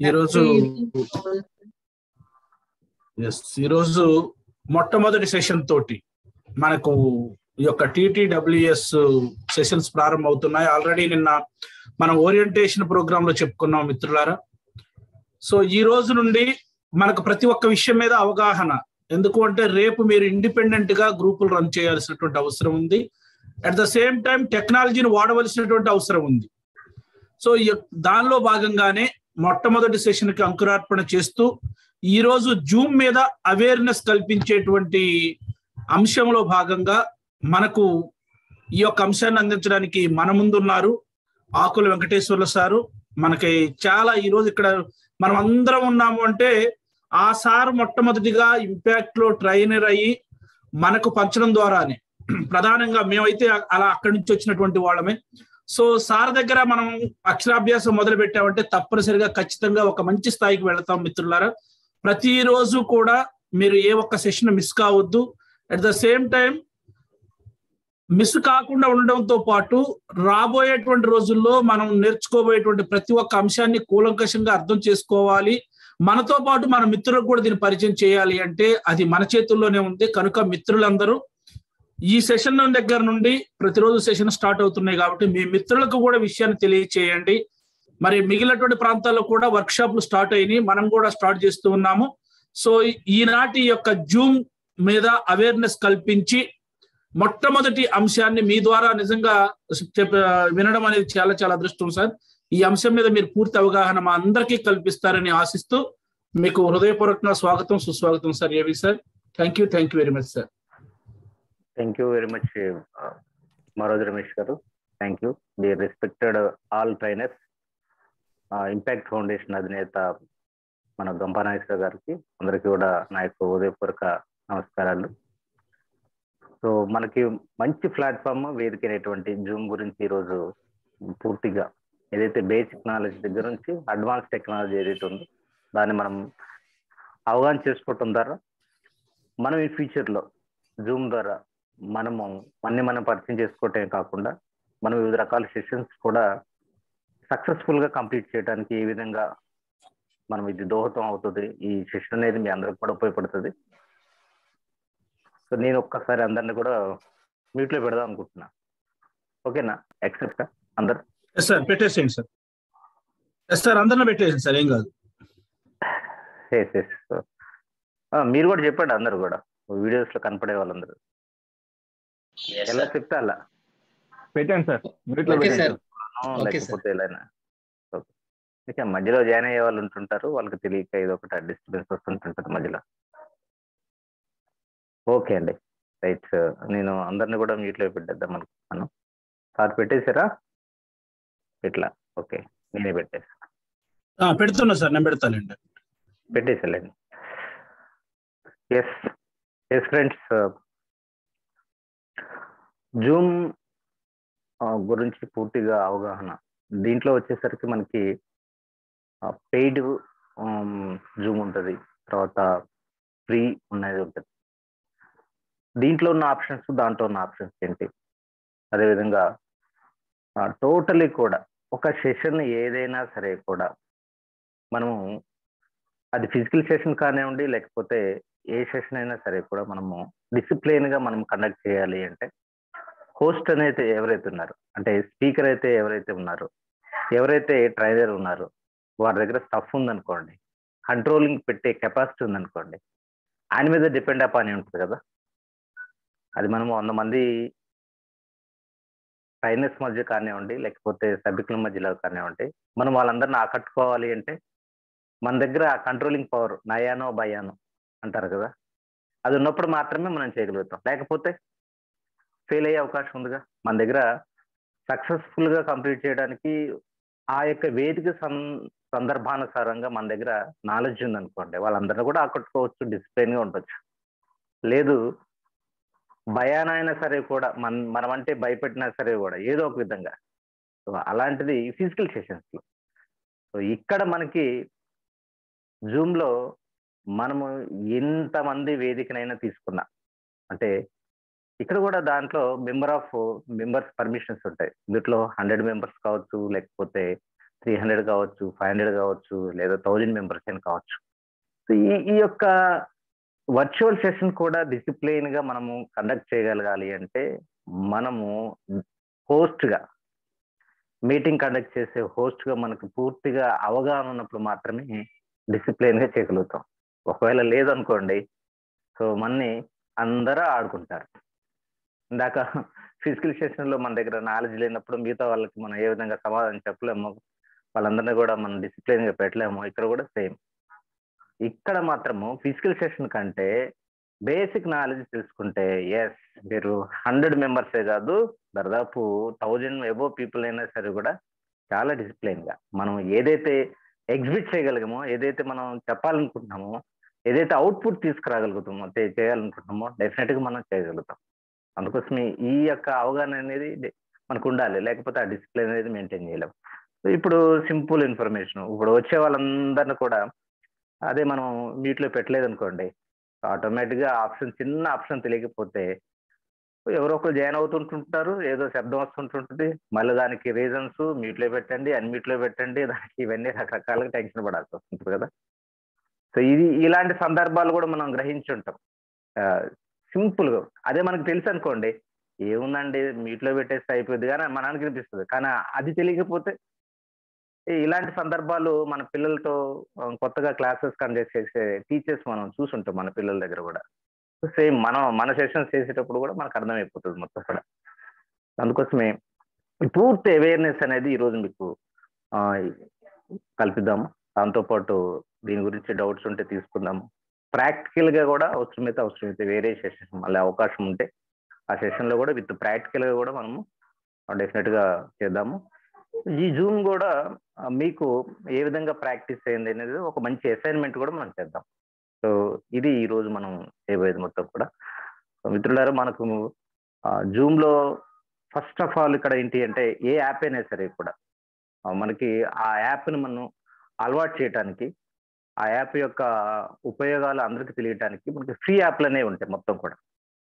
ఈరోజు ఎస్ ఈరోజు మొట్టమొదటి సెషన్ తోటి మనకు ఈ యొక్క టీటీడబ్ల్యూఎస్ సెషన్స్ ప్రారంభం అవుతున్నాయి ఆల్రెడీ నిన్న మనం ఓరియంటేషన్ ప్రోగ్రామ్ లో చెప్పుకున్నాం మిత్రులారా సో ఈ రోజు నుండి మనకు ప్రతి ఒక్క విషయం మీద అవగాహన ఎందుకు అంటే రేపు మీరు ఇండిపెండెంట్ గా గ్రూపులు రన్ చేయాల్సినటువంటి అవసరం ఉంది అట్ ద సేమ్ టైం టెక్నాలజీని వాడవలసినటువంటి అవసరం ఉంది సో దానిలో భాగంగానే మొట్టమొదటి సెషన్ కి అంకురార్పణ చేస్తూ ఈ రోజు జూమ్ మీద అవేర్నెస్ కల్పించేటువంటి అంశంలో భాగంగా మనకు ఈ యొక్క అంశాన్ని అందించడానికి మన ముందున్నారు ఆకుల వెంకటేశ్వర్ల సారు మనకి చాలా ఈ రోజు ఇక్కడ మనం అందరం ఉన్నాము అంటే ఆ సార్ మొట్టమొదటిగా ఇంపాక్ట్ లో ట్రైనర్ అయ్యి మనకు పంచడం ద్వారానే ప్రధానంగా మేమైతే అలా అక్కడి నుంచి వచ్చినటువంటి వాళ్ళమే సో సార్ దగ్గర మనం అక్షరాభ్యాసం మొదలు పెట్టామంటే తప్పనిసరిగా ఖచ్చితంగా ఒక మంచి స్థాయికి వెళతాం మిత్రులారా ప్రతిరోజు కూడా మీరు ఏ ఒక్క సెషన్ మిస్ కావద్దు at the same time miss కాకుండా ఉండడంతో పాటు రాబోయేటువంటి రోజుల్లో మనం నేర్చుకోబోయేటువంటి ప్రతి ఒక్క అంశాన్ని కూలంకషంగా అర్థం చేసుకోవాలి మనతో పాటు మన మిత్రులకు కూడా దీన్ని పరిచయం చేయాలి అంటే అది మన చేతుల్లోనే ఉంది కనుక మిత్రులందరూ ఈ సెషన్ దగ్గర నుండి ప్రతిరోజు సెషన్ స్టార్ట్ అవుతున్నాయి కాబట్టి మీ మిత్రులకు కూడా విషయాన్ని తెలియచేయండి మరి మిగిలినటువంటి ప్రాంతాల్లో కూడా వర్క్ షాప్లు స్టార్ట్ అయినాయి మనం కూడా స్టార్ట్ చేస్తూ ఉన్నాము సో ఈనాటి యొక్క జూమ్ మీద అవేర్నెస్ కల్పించి మొట్టమొదటి అంశాన్ని మీ ద్వారా నిజంగా వినడం అనేది చాలా చాలా అదృష్టం సార్ ఈ అంశం మీద మీరు పూర్తి అవగాహన మా అందరికీ కల్పిస్తారని ఆశిస్తూ మీకు హృదయపూర్వకంగా స్వాగతం సుస్వాగతం సార్ ఏవి sir thank you thank you very much sir thank you very much మరోజ్ Ramesh garu thank you the respected all trainers Impact Foundation అధినేత మన గంపానాగేశ్వర గారికి అందరికీ కూడా నా యొక్క ఉదయపూర్వక నమస్కారాలు సో మనకి మంచి ప్లాట్ఫామ్ వేదిక అనేటువంటి జూమ్ గురించి ఈరోజు పూర్తిగా ఏదైతే బేసిక్ నాలెడ్జ్ దగ్గర నుంచి అడ్వాన్స్ టెక్నాలజీ ఏదైతే ఉందో దాన్ని మనం అవగాహన చేసుకోవటం ద్వారా మనం ఈ ఫ్యూచర్లో జూమ్ ద్వారా మనము అన్ని మనం పరిచయం చేసుకోవటమే కాకుండా మనం వివిధ రకాల సెషన్స్ కూడా సక్సెస్ఫుల్ గా కంప్లీట్ చేయడానికి ఏ విధంగా మనం ఇది దోహదం అవుతుంది ఈ సెషన్ అనేది మీ అందరికి కూడా ఉపయోగపడుతుంది సో నేను ఒక్కసారి అందరిని కూడా మ్యూట్ లో పెడదాం అనుకుంటున్నా ఓకేనా యాక్సెప్ట్ అందరు సార్ పెట్టేసేయండి సార్ ఎస్ సార్ అందరిని పెట్టేసింది సార్ ఏం కాదు ఎస్ ఎస్ మీరు కూడా చెప్పండి అందరు కూడా వీడియోస్ లో కనపడే వాళ్ళందరూ ఎలా చెప్తే అలా పెట్టాను సార్ మ్యూట్ లో పెట్టాను లేకపోతే ఎలా ఇక మధ్యలో జాయిన్ అయ్యే వాళ్ళు ఉంటుంటారు వాళ్ళకి తెలియక ఏదో ఒకటి డిస్టర్బెన్స్ వస్తుంటుంటది మధ్యలో ఓకే అండి రైట్ నేను అందరిని కూడా మ్యూట్ లో పెట్టేద్దాం అనుకుంటున్నాను సార్ పెట్టేశారా ఇట్లా ఓకే నేనే పెట్టేసా పెడుతున్నా సార్ నేను పెడతానండి పెట్టేసాలండి ఎస్ ఎస్ ఫ్రెండ్స్ జూమ్ గురించి పూర్తిగా అవగాహన దీంట్లో వచ్చేసరికి మనకి పెయిడ్ జూమ్ ఉంటుంది తర్వాత ఫ్రీ ఉన్నది ఉంటుంది దీంట్లో ఉన్న ఆప్షన్స్ దాంట్లో ఉన్న ఆప్షన్స్ ఏంటి అదేవిధంగా టోటలీ కూడా ఒక సెషన్ ఏదైనా సరే కూడా మనము అది ఫిజికల్ సెషన్ కానివ్వండి లేకపోతే ఏ సెషన్ అయినా సరే కూడా మనము డిసిప్లైన్ గా మనం కండక్ట్ చేయాలి అంటే హోస్ట్ అనేది ఎవరైతే ఉన్నారో అంటే స్పీకర్ అయితే ఎవరైతే ఉన్నారో ఎవరైతే ట్రైనర్ ఉన్నారో వారి దగ్గర స్టఫ్ ఉందనుకోండి కంట్రోలింగ్ పెట్టే కెపాసిటీ ఉందనుకోండి ఆయన మీద డిపెండ్ అప్ అని ఉంటుంది కదా అది మనం వంద మంది ట్రైనర్స్ మధ్య కానివ్వండి లేకపోతే సభ్యుల మధ్యలో కానివ్వండి మనం వాళ్ళందరిని ఆకట్టుకోవాలి అంటే మన దగ్గర ఆ కంట్రోలింగ్ పవర్ నయానో భయానో అంటారు కదా అది ఉన్నప్పుడు మాత్రమే మనం చేయగలుగుతాం లేకపోతే ఫెయిల్ అయ్యే అవకాశం ఉందిగా మన దగ్గర సక్సెస్ఫుల్ గా కంప్లీట్ చేయడానికి ఆ యొక్క వేదిక సం సందర్భానుసారంగా మన దగ్గర నాలెడ్జ్ ఉందనుకోండి వాళ్ళందరినీ కూడా ఆకట్టుకోవచ్చు డిసిప్లైన్ గా ఉండొచ్చు లేదు భయానైనా సరే కూడా మన మనం అంటే భయపెట్టినా సరే కూడా ఏదో ఒక విధంగా సో అలాంటిది ఫిజికల్ సెషన్స్ లో సో ఇక్కడ మనకి జూమ్ లో మనము ఎంతమంది వేదికనైనా తీసుకున్నా అంటే ఇక్కడ కూడా దాంట్లో మెంబర్ ఆఫ్ మెంబర్స్ పర్మిషన్స్ ఉంటాయి దీంట్లో హండ్రెడ్ మెంబర్స్ కావచ్చు లేకపోతే త్రీ హండ్రెడ్ కావచ్చు ఫైవ్ హండ్రెడ్ కావచ్చు లేదా థౌజండ్ మెంబర్స్ అని కావచ్చు సో ఈ ఈ యొక్క వర్చువల్ సెషన్ కూడా డిసిప్లైన్ గా మనము కండక్ట్ చేయగలగాలి అంటే మనము host గా మీటింగ్ కండక్ట్ చేసే host గా మనకు పూర్తిగా అవగాహన ఉన్నప్పుడు మాత్రమే డిసిప్లైన్ గా చేయగలుగుతాం ఒకవేళ లేదనుకోండి సో మన్ని అందరూ ఆడుకుంటారు ఇందాక ఫిజికల్ సెషన్ లో మన దగ్గర నాలెడ్జ్ లేనప్పుడు మిగతా వాళ్ళకి మనం ఏ విధంగా సమాధానం చెప్పలేము వాళ్ళందరినీ కూడా మనం డిసిప్లైన్ గా పెట్టలేము ఇక్కడ కూడా సేమ్ ఇక్కడ మాత్రము ఫిజికల్ సెషన్ కంటే బేసిక్ నాలెడ్జ్ తెలుసుకుంటే ఎస్ మీరు హండ్రెడ్ మెంబర్సే కాదు దాదాపు థౌజండ్ ఎబో పీపుల్ అయినా సరే కూడా చాలా డిసిప్లైన్ గా మనం ఏదైతే ఎగ్జిబిట్ చేయగలిగామో ఏదైతే మనం చెప్పాలనుకుంటున్నామో ఏదైతే అవుట్పుట్ తీసుకురాగలుగుతామో చే- చేయాలనుకుంటున్నామో డెఫినెట్ గా మనం చేయగలుగుతాం అందుకోసమే ఈ యొక్క అవగాహన అనేది డే- మనకు ఉండాలి లేకపోతే ఆ డిసిప్లిన్ అనేది మెయింటైన్ చేయలేం సో ఇప్పుడు సింపుల్ ఇన్ఫర్మేషన్ ఇప్పుడు వచ్చే వాళ్ళందరినీ కూడా అదే మనం మీట్లో పెట్టలేదు అనుకోండి ఆటోమేటిక్ గా ఆప్షన్ చిన్న ఆప్షన్ తెలియకపోతే ఎవరో ఒకరు జాయిన్ అవుతుంటుంటారు ఏదో శబ్దం వస్తుంటుంటుంది మళ్ళీ దానికి రీజన్స్ మ్యూట్లో పెట్టండి అన్మ్యూట్లో పెట్టండి దానికి ఇవన్నీ రకరకాలుగా టెన్షన్ పడాల్సి వస్తుంది కదా సో ఇది ఇలాంటి సందర్భాలు కూడా మనం గ్రహించి ఉంటాం సింపుల్ గా అదే మనకు తెలుసు అనుకోండి ఏముందండి మీట్లో పెట్టేస్తే అయిపోద్ది కానీ మనకి అనిపిస్తుంది కానీ అది తెలియకపోతే ఈ ఇలాంటి సందర్భాలు మన పిల్లలతో ఆ, కొత్తగా క్లాసెస్ కండక్ట్ చేసే టీచర్స్ మనం చూసుంటాం మన పిల్లల దగ్గర కూడా సేమ్ మనం మన సెషన్స్ చేసేటప్పుడు కూడా మనకు అర్థమైపోతుంది మొత్తం కూడా అందుకోసమే ఈ పూర్తి అవేర్నెస్ అనేది ఈరోజు మీకు ఆ, కల్పిద్దాము దాంతోపాటు దీని గురించి డౌట్స్ ఉంటే తీసుకుందాము ప్రాక్టికల్ గా కూడా అవసరమైతే అవసరమైతే వేరే సెషన్ మళ్ళీ అవకాశం ఉంటే ఆ సెషన్ లో కూడా విత్ ప్రాక్టికల్ గా కూడా మనము డెఫినెట్ గా చేద్దాము ఈ జూమ్ కూడా ఆ, మీకు ఏ విధంగా ప్రాక్టీస్ అయింది అనేది ఒక మంచి అసైన్మెంట్ కూడా మనం చేద్దాం సో ఇది ఈ రోజు మనం చేయబోయేది మొత్తం కూడా సో మిత్రులారా మనకు జూమ్ లో ఫస్ట్ ఆఫ్ ఆల్ ఇక్కడ ఏంటి అంటే ఏ యాప్ అయినా సరే కూడా ఆ, మనకి ఆ యాప్ని మనం అలవాటు చేయడానికి ఆ యాప్ యొక్క ఉపయోగాలు అందరికీ తెలియటానికి మనకి ఫ్రీ యాప్లు అనేవి ఉంటాయి మొత్తం కూడా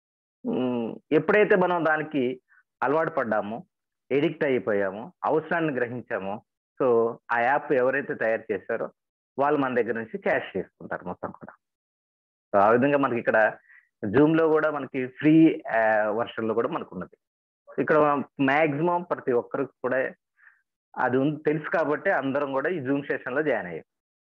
ఉమ్, ఎప్పుడైతే మనం దానికి అలవాటు పడ్డామో ఎడిక్ట్ అయిపోయామో అవసరాన్ని గ్రహించామో సో ఆ యాప్ ఎవరైతే తయారు చేశారో వాళ్ళు మన దగ్గర నుంచి క్యాష్ చేసుకుంటారు మొత్తం కూడా సో ఆ విధంగా మనకి ఇక్కడ జూమ్ లో కూడా మనకి ఫ్రీ వర్షన్ లో కూడా మనకు ఉన్నది ఇక్కడ మాక్సిమం ప్రతి ఒక్కరికి కూడా అది ఉంది తెలుసు కాబట్టి అందరం కూడా ఈ జూమ్ సెషన్ లో జాయిన్ అయ్యాం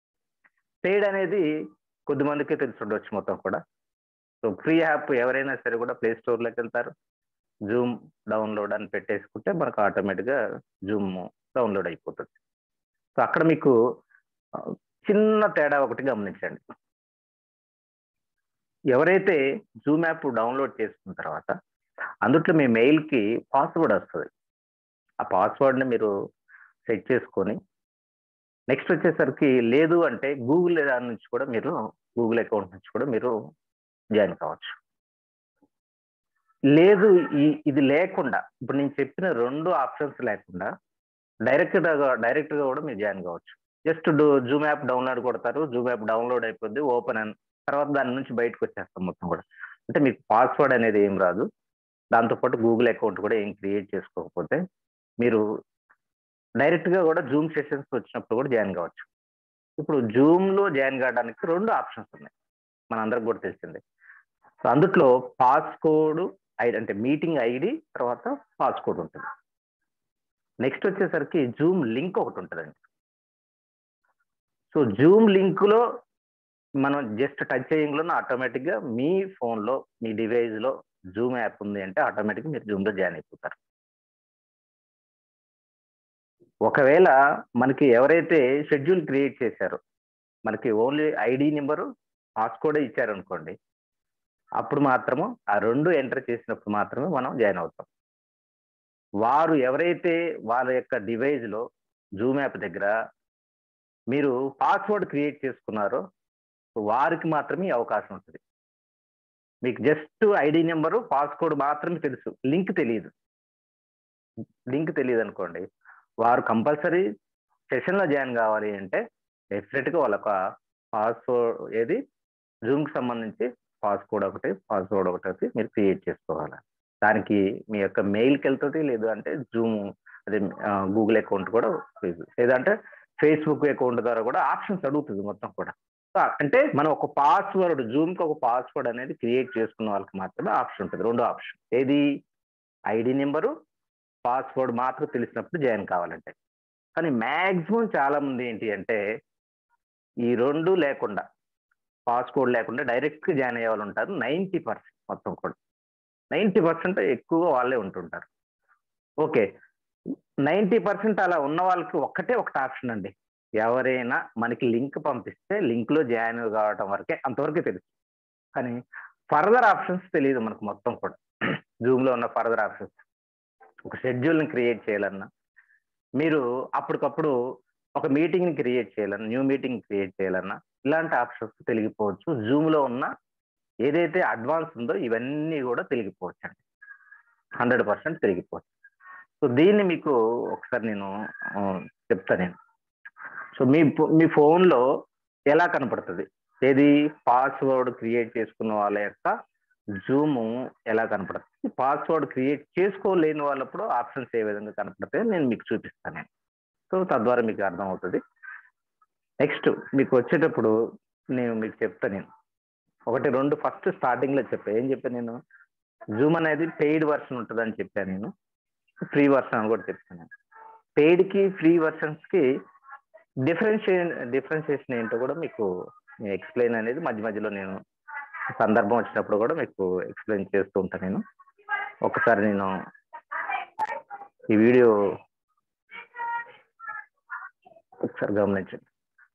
పెయిడ్ అనేది కొద్ది మందికి తెలిసి ఉండొచ్చు మొత్తం కూడా సో ఫ్రీ యాప్ ఎవరైనా సరే కూడా ప్లే స్టోర్ లోకి వెళ్తారు జూమ్ డౌన్లోడ్ అని పెట్టేసుకుంటే మనకు ఆటోమేటిక్ గా జూమ్ డౌన్లోడ్ అయిపోతుంది సో అక్కడ మీకు ఆ, చిన్న తేడా ఒకటి గమనించండి ఎవరైతే జూమ్ యాప్ డౌన్లోడ్ చేసుకున్న తర్వాత అందుట్లో మీ మెయిల్ కి పాస్వర్డ్ వస్తుంది ఆ పాస్వర్డ్ ని మీరు సెట్ చేసుకొని నెక్స్ట్ వచ్చేసరికి లేదు అంటే గూగుల్ దాని నుంచి కూడా మీరు గూగుల్ అకౌంట్ నుంచి కూడా మీరు జాయిన్ కావచ్చు లేదు ఈ ఇది లేకుండా ఇప్పుడు నేను చెప్పిన రెండు ఆప్షన్స్ లేకుండా డైరెక్ట్ డైరెక్ట్ గా కూడా మీరు జాయిన్ కావచ్చు జస్ట్ జూమ్ యాప్ డౌన్లోడ్ కొడతారు జూమ్ యాప్ డౌన్లోడ్ అయిపోద్ది ఓపెన్ అని తర్వాత దాని నుంచి బయటకు వచ్చేస్తాం మొత్తం కూడా అంటే మీకు పాస్వర్డ్ అనేది ఏం రాదు దాంతోపాటు గూగుల్ అకౌంట్ కూడా ఏం క్రియేట్ చేసుకోకపోతే మీరు డైరెక్ట్ గా కూడా జూమ్ సెషన్స్ వచ్చినప్పుడు కూడా జాయిన్ కావచ్చు ఇప్పుడు జూమ్ లో జాయిన్ కావడానికి రెండు ఆప్షన్స్ ఉన్నాయి మనందరికి కూడా తెలిసిందే సో అందుట్లో పాస్ కోడ్ ఐడి అంటే మీటింగ్ ఐడి తర్వాత పాస్ కోడ్ ఉంటుంది నెక్స్ట్ వచ్చేసరికి జూమ్ లింక్ ఒకటి ఉంటుందండి సో జూమ్ లింక్ లో మనం జస్ట్ టచ్ చేయంలోనే ఆటోమేటిక్ గా మీ ఫోన్ లో మీ డివైస్ లో జూమ్ యాప్ ఉంది అంటే ఆటోమేటిక్ మీరు జూమ్ లో జాయిన్ అయిపోతారు ఒకవేళ మనకి ఎవరైతే షెడ్యూల్ క్రియేట్ చేశారో మనకి ఓన్లీ ఐడి నెంబరు పాస్కోడ్ ఇచ్చారనుకోండి అప్పుడు మాత్రము ఆ రెండు ఎంటర్ చేసినప్పుడు మాత్రమే మనం జాయిన్ అవుతాం వారు ఎవరైతే వాళ్ళ యొక్క డివైస్ లో జూమ్ యాప్ దగ్గర మీరు పాస్వర్డ్ క్రియేట్ చేసుకున్నారో వారికి మాత్రమే ఈ అవకాశం ఉంటుంది మీకు జస్ట్ ఐడి నెంబరు పాస్కోడ్ మాత్రమే తెలుసు లింక్ తెలియదు లింక్ తెలియదు అనుకోండి వారు కంపల్సరీ సెషన్లో జాయిన్ కావాలి అంటే డెఫినెట్గా వాళ్ళ పాస్వర్డ్ ఏది జూమ్కి సంబంధించి పాస్కోడ్ ఒకటి పాస్వర్డ్ ఒకటి మీరు క్రియేట్ చేసుకోవాలి దానికి మీ యొక్క మెయిల్కి వెళ్తుంది లేదు అంటే జూమ్ అదే గూగుల్ అకౌంట్ కూడా లేదంటే ఫేస్బుక్ అకౌంట్ ద్వారా కూడా ఆప్షన్స్ అడుగుతుంది మొత్తం కూడా సో అంటే మనం ఒక పాస్వర్డ్ జూమ్కి ఒక పాస్వర్డ్ అనేది క్రియేట్ చేసుకున్న వాళ్ళకి మాత్రమే ఆప్షన్ ఉంటుంది రెండో ఆప్షన్ ఏది ఐడి నెంబరు పాస్వర్డ్ మాత్రం తెలిసినప్పుడు జాయిన్ కావాలంటే కానీ మ్యాక్సిమం చాలా మంది ఏంటి అంటే ఈ రెండు లేకుండా పాస్కోడ్ లేకుండా డైరెక్ట్గా జాయిన్ అయ్యే వాళ్ళు ఉంటారు నైంటీ పర్సెంట్ మొత్తం కూడా నైంటీ పర్సెంట్ ఎక్కువగా వాళ్ళే ఉంటుంటారు ఓకే నైంటీ పర్సెంట్ అలా ఉన్న వాళ్ళకి ఒక్కటే ఒకటి ఆప్షన్ అండి ఎవరైనా మనకి లింక్ పంపిస్తే లింక్లో జాయిన్ కావడం వరకే అంతవరకే తెలుసు కానీ ఫర్దర్ ఆప్షన్స్ తెలియదు మనకు మొత్తం కూడా జూమ్లో ఉన్న ఫర్దర్ ఆప్షన్స్ ఒక షెడ్యూల్ని క్రియేట్ చేయాలన్నా మీరు అప్పటికప్పుడు ఒక మీటింగ్ని క్రియేట్ చేయాలన్నా న్యూ మీటింగ్ క్రియేట్ చేయాలన్నా ఇలాంటి ఆప్షన్స్ తెలిగిపోవచ్చు జూమ్లో ఉన్న ఏదైతే అడ్వాన్స్ ఉందో ఇవన్నీ కూడా తెలిగిపోవచ్చు అండి హండ్రెడ్ పర్సెంట్ తెలిగిపోవచ్చు సో దీన్ని మీకు ఒకసారి నేను చెప్తాను నేను సో మీ మీ ఫోన్లో ఎలా కనపడుతుంది ఏది పాస్వర్డ్ క్రియేట్ చేసుకున్న వాళ్ళ యొక్క జూము ఎలా కనపడుతుంది పాస్వర్డ్ క్రియేట్ చేసుకోలేని వాళ్ళప్పుడు ఆప్షన్స్ ఏ విధంగా కనపడతాయో నేను మీకు చూపిస్తాను నేను సో తద్వారా మీకు అర్థమవుతుంది నెక్స్ట్ మీకు వచ్చేటప్పుడు నేను మీకు చెప్తాను నేను ఒకటి రెండు ఫస్ట్ స్టార్టింగ్లో చెప్పాను ఏం చెప్పాను నేను జూమ్ అనేది పెయిడ్ వర్షన్ ఉంటుందని చెప్పాను నేను ఫ్రీ వర్షన్ అని కూడా చెప్తాను నేను పెయిడ్కి ఫ్రీ వర్షన్స్కి డిఫరెన్షియే డిఫరెన్షియేషన్ ఏంటో కూడా మీకు ఎక్స్ప్లెయిన్ అనేది మధ్య మధ్యలో నేను సందర్భం వచ్చినప్పుడు కూడా మీకు ఎక్స్ప్లెయిన్ చేస్తూ ఉంటాను నేను ఒకసారి నేను ఈ వీడియో ఒకసారి గమనించండి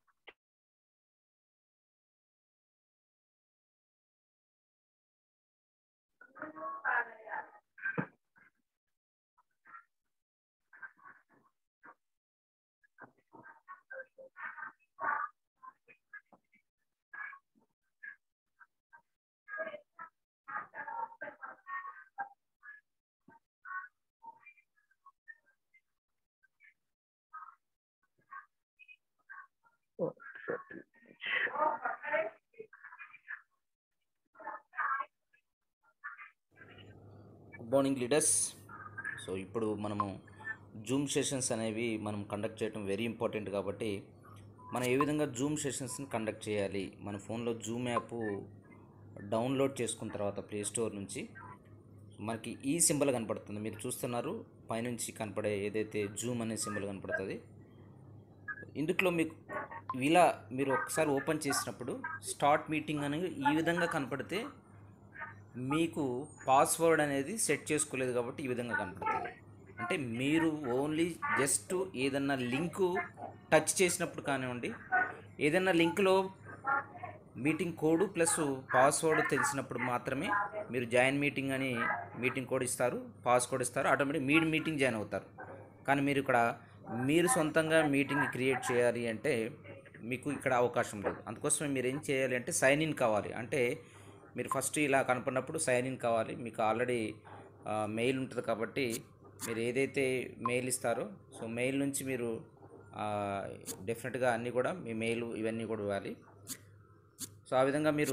గుడ్ మార్నింగ్ లీడర్స్ సో ఇప్పుడు మనము జూమ్ సెషన్స్ అనేవి మనం కండక్ట్ చేయడం వెరీ ఇంపార్టెంట్ కాబట్టి మనం ఏ విధంగా జూమ్ సెషన్స్ని కండక్ట్ చేయాలి మన ఫోన్లో జూమ్ యాప్ డౌన్లోడ్ చేసుకున్న తర్వాత ప్లే స్టోర్ నుంచి మనకి ఈ సింబల్ కనపడుతుంది మీరు చూస్తున్నారు పైనుంచి కనపడే ఏదైతే జూమ్ అనే సింబల్ కనపడుతుంది ఇందులో మీకు ఇలా మీరు ఒకసారి ఓపెన్ చేసినప్పుడు స్టార్ట్ మీటింగ్ అనేది ఈ విధంగా కనపడితే మీకు పాస్వర్డ్ అనేది సెట్ చేసుకోలేదు కాబట్టి ఈ విధంగా కనపడుతుంది అంటే మీరు ఓన్లీ జస్ట్ ఏదన్నా లింకు టచ్ చేసినప్పుడు కానివ్వండి ఏదన్నా లింక్లో మీటింగ్ కోడ్ ప్లస్ పాస్వర్డ్ తెలిసినప్పుడు మాత్రమే మీరు జాయిన్ మీటింగ్ అని మీటింగ్ కోడ్ ఇస్తారు పాస్వర్డ్ ఇస్తారు ఆటోమేటిక్ మీరు మీటింగ్ జాయిన్ అవుతారు కానీ మీరు ఇక్కడ మీరు సొంతంగా మీటింగ్ క్రియేట్ చేయాలి అంటే మీకు ఇక్కడ అవకాశం లేదు అందుకోసమే మీరు ఏం చేయాలి అంటే సైన్ ఇన్ కావాలి అంటే మీరు ఫస్ట్ ఇలా కనపడినప్పుడు సైన్ ఇన్ కావాలి మీకు ఆల్రెడీ మెయిల్ ఉంటుంది కాబట్టి మీరు ఏదైతే మెయిల్ ఇస్తారో సో మెయిల్ నుంచి మీరు డెఫినెట్గా అన్నీ కూడా మీ మెయిల్ ఇవన్నీ కూడా ఇవ్వాలి సో ఆ విధంగా మీరు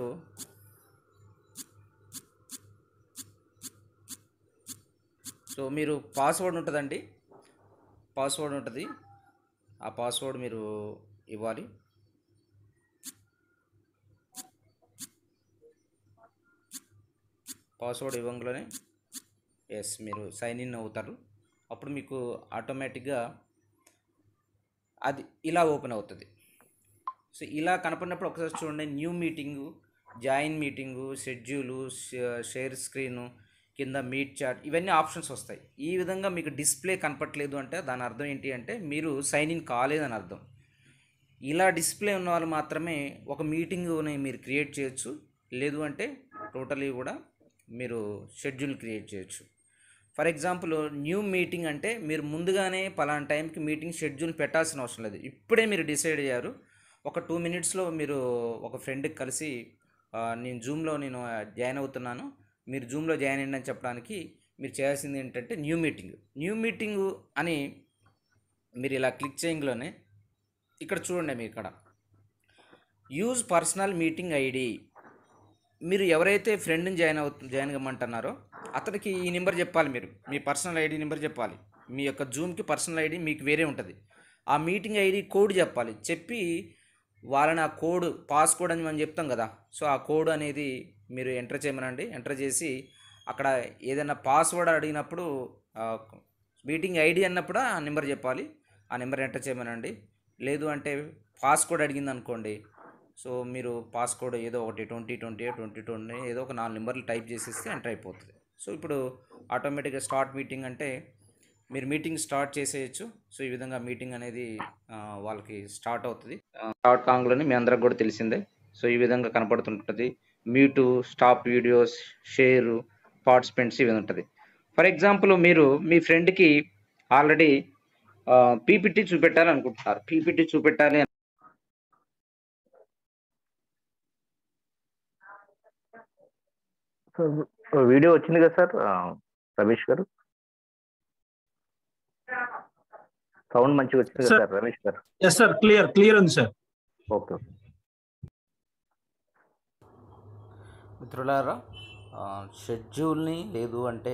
సో మీరు పాస్వర్డ్ ఉంటుందండి పాస్వర్డ్ ఉంటుంది ఆ పాస్వర్డ్ మీరు ఇవ్వాలి పాస్వర్డ్ ఇవ్వగానే ఎస్ మీరు సైన్ ఇన్ అవుతారు అప్పుడు మీకు ఆటోమేటిక్గా అది ఇలా ఓపెన్ అవుతుంది సో ఇలా కనపడినప్పుడు ఒకసారి చూడండి new meeting join meeting schedule share screen కింద మీట్ చాట్ ఇవన్నీ ఆప్షన్స్ వస్తాయి ఈ విధంగా మీకు డిస్ప్లే కనపట్లేదు అంటే దాని అర్థం ఏంటి అంటే మీరు సైన్ ఇన్ కాలేదని అర్థం ఇలా డిస్ప్లే ఉన్న వాళ్ళు మాత్రమే ఒక మీటింగ్ని మీరు క్రియేట్ చేయొచ్చు లేదు అంటే టోటలీ కూడా మీరు షెడ్యూల్ క్రియేట్ చేయొచ్చు ఫర్ ఎగ్జాంపుల్ న్యూ మీటింగ్ అంటే మీరు ముందుగానే పలానా టైంకి మీటింగ్ షెడ్యూల్ పెట్టాల్సిన అవసరం లేదు ఇప్పుడే మీరు డిసైడ్ అయ్యారు ఒక టూ మినిట్స్లో మీరు ఒక ఫ్రెండ్కి కలిసి నేను జూమ్లో నేను జాయిన్ అవుతున్నాను మీరు జూమ్లో జాయిన్ అయ్యండి అని చెప్పడానికి మీరు చేయాల్సింది ఏంటంటే న్యూ మీటింగ్ న్యూ మీటింగ్ అని మీరు ఇలా క్లిక్ చేయగానే ఇక్కడ చూడండి మీరు ఇక్కడ యూజ్ పర్సనల్ మీటింగ్ ఐడి మీరు ఎవరైతే ఫ్రెండ్ని జాయిన్ అవుతు జాయిన్ కమ్మంటున్నారో అతనికి ఈ నెంబర్ చెప్పాలి మీరు మీ పర్సనల్ ఐడి నెంబర్ చెప్పాలి మీ యొక్క జూమ్కి పర్సనల్ ఐడి మీకు వేరే ఉంటుంది ఆ మీటింగ్ ఐడి కోడ్ చెప్పాలి చెప్పి వాళ్ళని ఆ కోడ్ పాస్ కోడ్ అని మనం చెప్తాం కదా సో ఆ కోడ్ అనేది మీరు ఎంటర్ చేయమనండి ఎంటర్ చేసి అక్కడ ఏదైనా పాస్వర్డ్ అడిగినప్పుడు మీటింగ్ ఐడి అన్నప్పుడు ఆ నెంబర్ చెప్పాలి ఆ నెంబర్ ఎంటర్ చేయమనండి లేదు అంటే పాస్కోడ్ అడిగింది అనుకోండి సో మీరు పాస్కోడ్ ఏదో ఒకటి ట్వంటీ ట్వంటీ ట్వంటీ ట్వంటీ ఏదో ఒక నాలుగు నెంబర్లు టైప్ చేసేస్తే ఎంటర్ అయిపోతుంది సో ఇప్పుడు ఆటోమేటిక్గా స్టార్ట్ మీటింగ్ అంటే మీరు మీటింగ్ స్టార్ట్ చేసేయచ్చు సో ఈ విధంగా మీటింగ్ అనేది ఆ, వాళ్ళకి స్టార్ట్ అవుతుంది స్టార్ట్ కాంగ్లోనే మీ అందరికి కూడా తెలిసిందే సో ఈ విధంగా కనపడుతుంటుంది mute stop videos share participants ఇవి ఉంటుంది ఫర్ ఎగ్జాంపుల్ మీరు మీ ఫ్రెండ్కి ఆల్రెడీ పీపీటీ చూపెట్టాలి అనుకుంటున్నారు పీపీటీ చూపెట్టాలి అని- సో వీడియో వచ్చింది కదా సార్ ఆ, రమేష్ గారు సౌండ్ మంచిగా వచ్చింది కదా Sir. Sir Ramesh garu yes sir clear clear ఉంది సార్ ఓకే ఓకే మిత్రులారా ఆ, షెడ్యూల్ని లేదు అంటే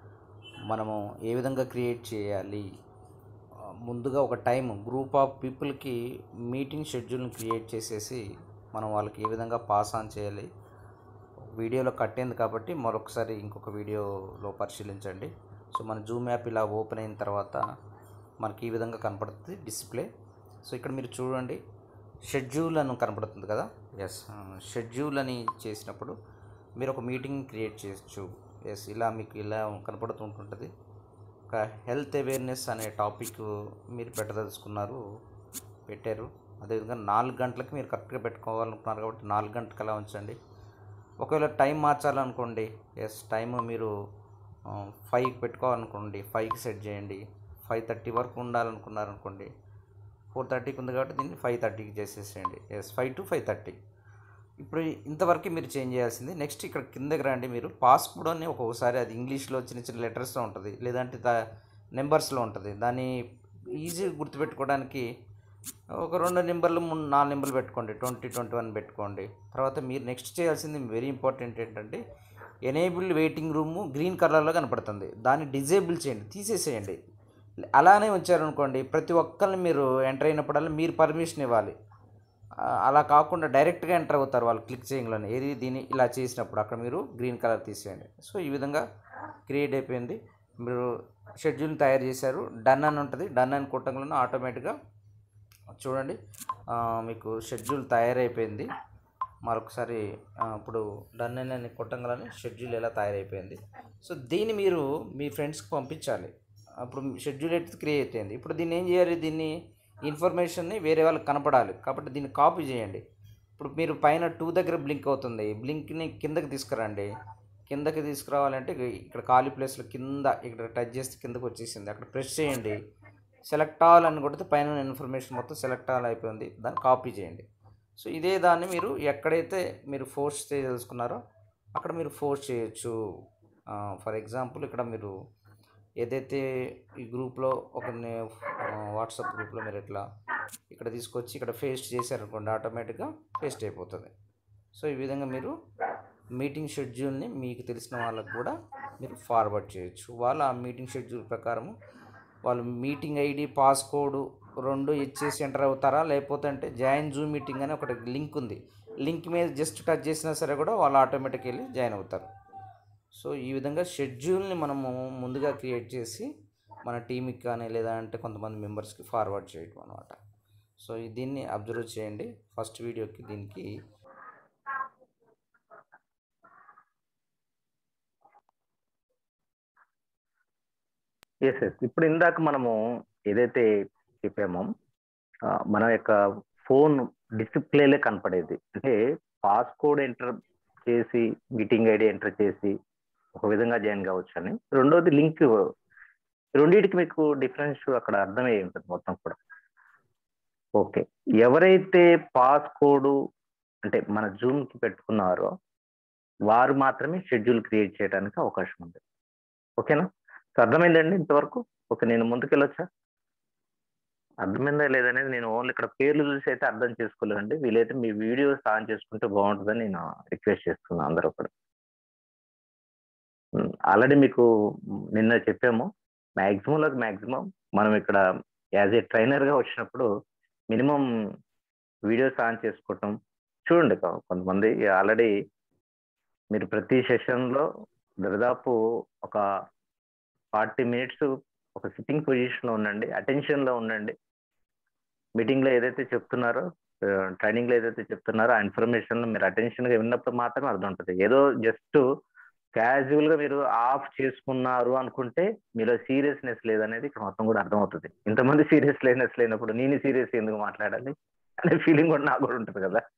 మనము ఏ విధంగా క్రియేట్ చేయాలి ఆ, ముందుగా ఒక టైం గ్రూప్ ఆఫ్ పీపుల్కి మీటింగ్ షెడ్యూల్ని క్రియేట్ చేసేసి మనం వాళ్ళకి ఏ విధంగా పాస్ ఆన్ చేయాలి వీడియోలో కట్టేంది కాబట్టి మరొకసారి ఇంకొక వీడియోలో పరిశీలించండి సో మన జూమ్ యాప్ ఇలా ఓపెన్ అయిన తర్వాత మనకి ఈ విధంగా కనపడుతుంది డిస్ప్లే సో ఇక్కడ మీరు చూడండి షెడ్యూల్ అని కనపడుతుంది కదా ఎస్ షెడ్యూల్ అని చేసినప్పుడు మీరు ఒక మీటింగ్ క్రియేట్ చేయొచ్చు ఎస్ ఇలా మీకు ఇలా కనపడుతుంటుంటుంది ఒక హెల్త్ అవేర్నెస్ అనే టాపిక్ మీరు పెట్టదలుచుకున్నారు పెట్టారు అదేవిధంగా నాలుగు గంటలకు మీరు కరెక్ట్గా పెట్టుకోవాలనుకున్నారు కాబట్టి నాలుగు గంటలకు అలా ఉంచండి ఒకవేళ టైం మార్చాలనుకోండి ఎస్ టైం మీరు ఫైవ్ పెట్టుకోవాలనుకోండి ఫైవ్కి సెట్ చేయండి ఫైవ్ థర్టీ వరకు ఉండాలనుకున్నారనుకోండి ఫోర్ థర్టీకి ఉంది కాబట్టి దీన్ని ఫైవ్ థర్టీకి చేసేసేయండి yes five to five thirty ఇప్పుడు ఇంతవరకు మీరు చేంజ్ చేయాల్సింది నెక్స్ట్ ఇక్కడ కిందకి రండి మీరు పాస్పోర్ట్ అని ఒక్కొక్కసారి అది ఇంగ్లీష్లో చిన్న చిన్న లెటర్స్లో ఉంటుంది లేదంటే దా నెంబర్స్లో ఉంటుంది దాన్ని ఈజీగా గుర్తుపెట్టుకోవడానికి ఒక రెండు నెంబర్లు మూడు నాలుగు నెంబర్లు పెట్టుకోండి ట్వంటీ ట్వంటీ వన్ పెట్టుకోండి తర్వాత మీరు నెక్స్ట్ చేయాల్సింది వెరీ ఇంపార్టెంట్ ఏంటంటే ఎనేబుల్ వెయిటింగ్ రూము గ్రీన్ కలర్లో కనపడుతుంది దాన్ని డిజేబుల్ చేయండి తీసేసేయండి అలానే ఉంచారనుకోండి ప్రతి ఒక్కరిని మీరు ఎంటర్ అయినప్పుడల్లా మీరు పర్మిషన్ ఇవ్వాలి ఆ, అలా కాకుండా డైరెక్ట్గా ఎంటర్ అవుతారు వాళ్ళు క్లిక్ చేయగానే ఏది దీన్ని ఇలా చేసినప్పుడు అక్కడ మీరు గ్రీన్ కలర్ తీసేయండి సో ఈ విధంగా క్రియేట్ అయిపోయింది మీరు షెడ్యూల్ తయారు చేశారు డన్ అని ఉంటుంది డన్ అని కొట్టంగానే ఆటోమేటిక్గా చూడండి ఆ, మీకు షెడ్యూల్ తయారైపోయింది మరొకసారి ఆ, ఇప్పుడు డన్ అని కొట్టంగానే షెడ్యూల్ ఎలా తయారైపోయింది సో దీన్ని మీరు మీ ఫ్రెండ్స్కి పంపించాలి అప్పుడు షెడ్యూల్ అయితే క్రియేట్ అయింది ఇప్పుడు దీన్ని ఏం చేయాలి దీన్ని ఇన్ఫర్మేషన్ని వేరే వాళ్ళకి కనపడాలి కాబట్టి దీన్ని కాపీ చేయండి ఇప్పుడు మీరు పైన టూ దగ్గర బ్లింక్ అవుతుంది బ్లింక్ని కిందకి తీసుకురండి కిందకి తీసుకురావాలంటే ఇక్కడ ఖాళీ ప్లేస్లో కింద ఇక్కడ టచ్ చేస్తే కిందకి వచ్చేసింది అక్కడ ప్రెస్ చేయండి సెలెక్ట్ ఆల్ అని కొడితే పైన ఇన్ఫర్మేషన్ మొత్తం సెలెక్ట్ ఆల్ అయిపోయింది దాన్ని కాపీ చేయండి సో ఇదే దాన్ని మీరు ఎక్కడైతే మీరు ఫోర్స్ చేయదలుచుకున్నారో అక్కడ మీరు ఫోర్స్ చేయొచ్చు ఫర్ ఎగ్జాంపుల్ ఇక్కడ మీరు ఏదైతే ఈ గ్రూప్లో ఒక వాట్సాప్ గ్రూప్లో మీరు ఇట్లా ఇక్కడ తీసుకొచ్చి ఇక్కడ పేస్ట్ చేశారనుకోండి ఆటోమేటిక్గా పేస్ట్ అయిపోతుంది సో ఈ విధంగా మీరు మీటింగ్ షెడ్యూల్ని మీకు తెలిసిన వాళ్ళకు కూడా మీరు ఫార్వర్డ్ చేయొచ్చు వాళ్ళు ఆ మీటింగ్ షెడ్యూల్ ప్రకారం వాళ్ళు మీటింగ్ ఐడి పాస్కోడ్ రెండు ఇచ్చేసి ఎంటర్ అవుతారా లేకపోతే అంటే జాయిన్ జూమ్ మీటింగ్ అని ఒకటి లింక్ ఉంది లింక్ మీద జస్ట్ టచ్ చేసినా సరే కూడా వాళ్ళు ఆటోమేటిక్ వెళ్ళి జాయిన్ అవుతారు సో ఈ విధంగా షెడ్యూల్ని మనము ముందుగా క్రియేట్ చేసి మన టీంకి కానీ లేదా అంటే కొంతమంది మెంబర్స్కి ఫార్వర్డ్ చేయడం అనమాట సో ఈ- దీన్ని అబ్జర్వ్ చేయండి ఫస్ట్ వీడియోకి దీనికి ఎస్ ఎస్ ఇప్పుడు ఇందాక మనము ఏదైతే చెప్పామో ఆ, మన యొక్క ఫోన్ డిస్ప్లేలే కనపడేది అంటే పాస్కోడ్ ఎంటర్ చేసి మీటింగ్ ఐడి ఎంటర్ చేసి ఒక విధంగా జాయిన్ కావచ్చు అని రెండోది లింక్ రెండింటికి మీకు డిఫరెన్స్ అక్కడ అర్థమయ్యి ఉంటుంది మొత్తం కూడా ఓకే ఎవరైతే పాస్ కోడ్ అంటే మన జూమ్ కి పెట్టుకున్నారో వారు మాత్రమే షెడ్యూల్ క్రియేట్ చేయడానికి అవకాశం ఉంది ఓకేనా సో అర్థమైందండి ఇంతవరకు ఓకే నేను ముందుకెళ్ళొచ్చా అర్థమైందా లేదనేది నేను ఓన్లీ ఇక్కడ పేర్లు చూసి అయితే అర్థం చేసుకోలేదండి వీలైతే మీ వీడియోస్ ఆన్ చేసుకుంటే బాగుంటుందని నేను రిక్వెస్ట్ చేస్తున్నాను అందరూ కూడా ఆల్రెడీ మీకు నిన్న చెప్పాము మ్యాక్సిమంలోకి మ్యాక్సిమం మనం ఇక్కడ యాజ్ ఏ ట్రైనర్గా వచ్చినప్పుడు మినిమం వీడియోస్ ఆన్ చేసుకోవటం చూడండి కొ- కొంతమంది ఆల్రెడీ మీరు ప్రతి సెషన్లో దాదాపు ఒక ఫార్టీ మినిట్స్ ఒక సిట్టింగ్ పొజిషన్లో ఉండండి అటెన్షన్లో ఉండండి మీటింగ్లో ఏదైతే చెప్తున్నారో ట్రైనింగ్లో ఏదైతే చెప్తున్నారో ఆ ఇన్ఫర్మేషన్ మీరు అటెన్షన్గా విన్నప్పుడు మాత్రమే అర్థం ఉంటుంది ఏదో జస్ట్ క్యాజువల్గా మీరు ఆఫ్ చేసుకున్నారు అనుకుంటే మీలో సీరియస్నెస్ లేదనేది ఇక్కడ మొత్తం కూడా అర్థమవుతుంది ఇంతమంది సీరియస్నెస్ లేనప్పుడు నేను సీరియస్ ఎందుకు మాట్లాడాలి అనే ఫీలింగ్ కూడా నాకు కూడా ఉంటుంది కదా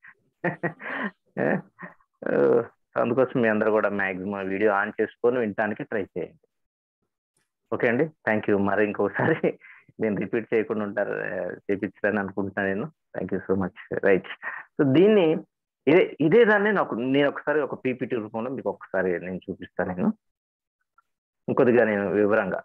ఆ, అందుకోసం మీ అందరూ కూడా మ్యాక్సిమం వీడియో ఆన్ చేసుకొని వినటానికి ట్రై చేయండి ఓకే అండి థ్యాంక్ యూ మరి ఇంకోసారి నేను రిపీట్ చేయకుండా ఉంటారు ఆ, చేపించాలని అనుకుంటున్నాను నేను thank you so much right so దీన్ని ఇదే ఇదే దాన్ని నాకు నేను ఒకసారి ఒక పీపీటీ రూపంలో మీకు ఒకసారి నేను చూపిస్తాను నేను ఇంకొద్దిగా నేను వివరంగా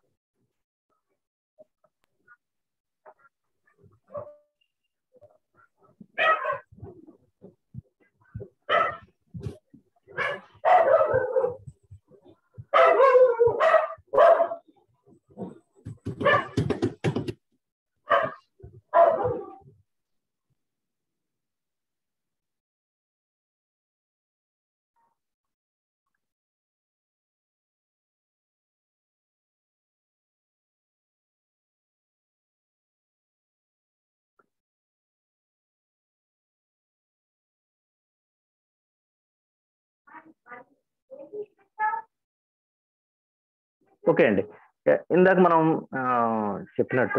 ఓకే అండి ఇందాక మనం ఆ, చెప్పినట్టు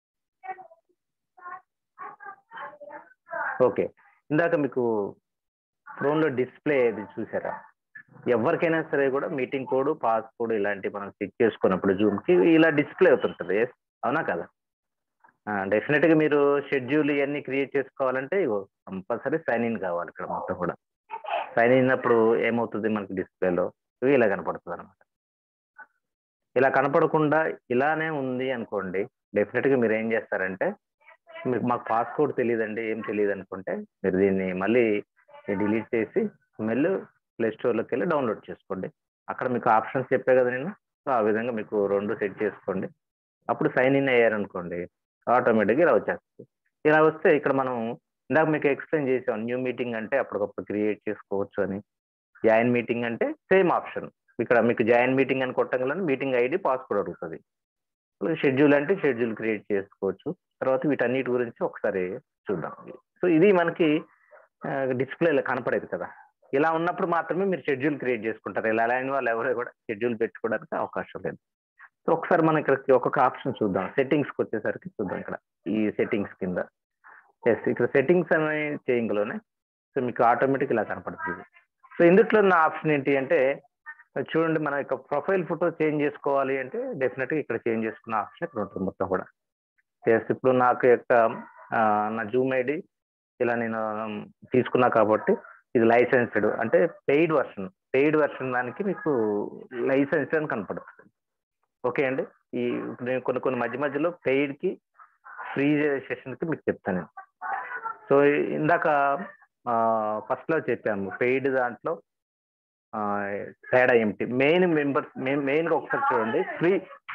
ఓకే ఇందాక మీకు ఫోన్లో డిస్ప్లే ఏది చూసారా ఎవరికైనా సరే కూడా మీటింగ్ కోడ్ పాస్ కోడ్ ఇలాంటి మనం చెక్ చేసుకున్నప్పుడు జూమ్ కి ఇలా డిస్ప్లే అవుతుంటది Yes, అవునా కదా డెఫినెట్ గా మీరు షెడ్యూల్ ఇవన్నీ క్రియేట్ చేసుకోవాలంటే కంపల్సరీ సైన్ ఇన్ కావాలి ఇక్కడ మొత్తం కూడా సైన్ ఇన్ అప్పుడు ఏమవుతుంది మనకి డిస్ప్లేలో ఇలా కనపడుతుంది అనమాట ఇలా కనపడకుండా ఇలానే ఉంది అనుకోండి డెఫినెట్ గా మీరు ఏం చేస్తారంటే మీకు మాకు పాస్కోడ్ తెలియదండి ఏం తెలియదు అనుకుంటే మీరు దీన్ని మళ్ళీ డిలీట్ చేసి మళ్ళీ ప్లే స్టోర్లోకి వెళ్ళి డౌన్లోడ్ చేసుకోండి అక్కడ మీకు ఆప్షన్స్ చెప్పే కదా నేను సో ఆ విధంగా మీకు రెండు సెట్ చేసుకోండి అప్పుడు సైన్ ఇన్ అయ్యారనుకోండి ఆటోమేటిక్గా ఇలా వచ్చేస్తుంది ఇలా వస్తే ఇక్కడ మనం ఇందాక మీకు ఎక్స్ప్లెయిన్ చేసాం న్యూ మీటింగ్ అంటే అప్పటికప్పుడు క్రియేట్ చేసుకోవచ్చు అని జాయిన్ మీటింగ్ అంటే సేమ్ ఆప్షన్ ఇక్కడ మీకు జాయిన్ మీటింగ్ అని కొట్టంగానే మీటింగ్ ఐడి పాస్వర్డ్ అడుగుతుంది షెడ్యూల్ అంటే షెడ్యూల్ క్రియేట్ చేసుకోవచ్చు తర్వాత వీటన్నిటి గురించి ఒకసారి చూద్దాం సో ఇది మనకి డిస్ప్లేలో కనపడేది కదా ఇలా ఉన్నప్పుడు మాత్రమే మీరు షెడ్యూల్ క్రియేట్ చేసుకుంటారు ఇలా లేని వాళ్ళు ఎవరు కూడా షెడ్యూల్ పెట్టుకోవడానికి అవకాశం లేదు సో ఒకసారి మనం ఇక్కడికి ఒక్కొక్క ఆప్షన్ చూద్దాం సెట్టింగ్స్కి వచ్చేసరికి చూద్దాం ఇక్కడ ఈ సెట్టింగ్స్ కింద ఎస్ ఇక్కడ సెట్టింగ్స్ అనే చేయంగలోనే సో మీకు ఆటోమేటిక్ ఇలా కనపడుతుంది సో ఇందుట్లో ఉన్న ఆప్షన్ ఏంటి అంటే చూడండి మన యొక్క ప్రొఫైల్ ఫోటో చేంజ్ చేసుకోవాలి అంటే డెఫినెట్గా ఇక్కడ చేంజ్ చేసుకున్న ఆప్షన్ ఇక్కడ ఉంటుంది మొత్తం కూడా ఎస్ ఇప్పుడు నాకు యొక్క ఆ, నా జూమ్ ఐడి ఇలా నేను తీసుకున్నా కాబట్టి ఇది లైసెన్స్డ్ అంటే పెయిడ్ వర్షన్ పెయిడ్ వర్షన్ దానికి మీకు లైసెన్స్ అని కనపడుతుంది ఓకే అండి ఈ ఇప్పుడు నేను కొన్ని కొన్ని మధ్య మధ్యలో పెయిడ్కి ఫ్రీ సెషన్కి మీకు చెప్తాను నేను సో ఇందాక ఫస్ట్లో చెప్పాము పెయిడ్ దాంట్లో ఆ, తేడా ఏమిటి మెయిన్ మెంబర్స్ మెయిన్గా ఒకసారి చూడండి ఫ్రీ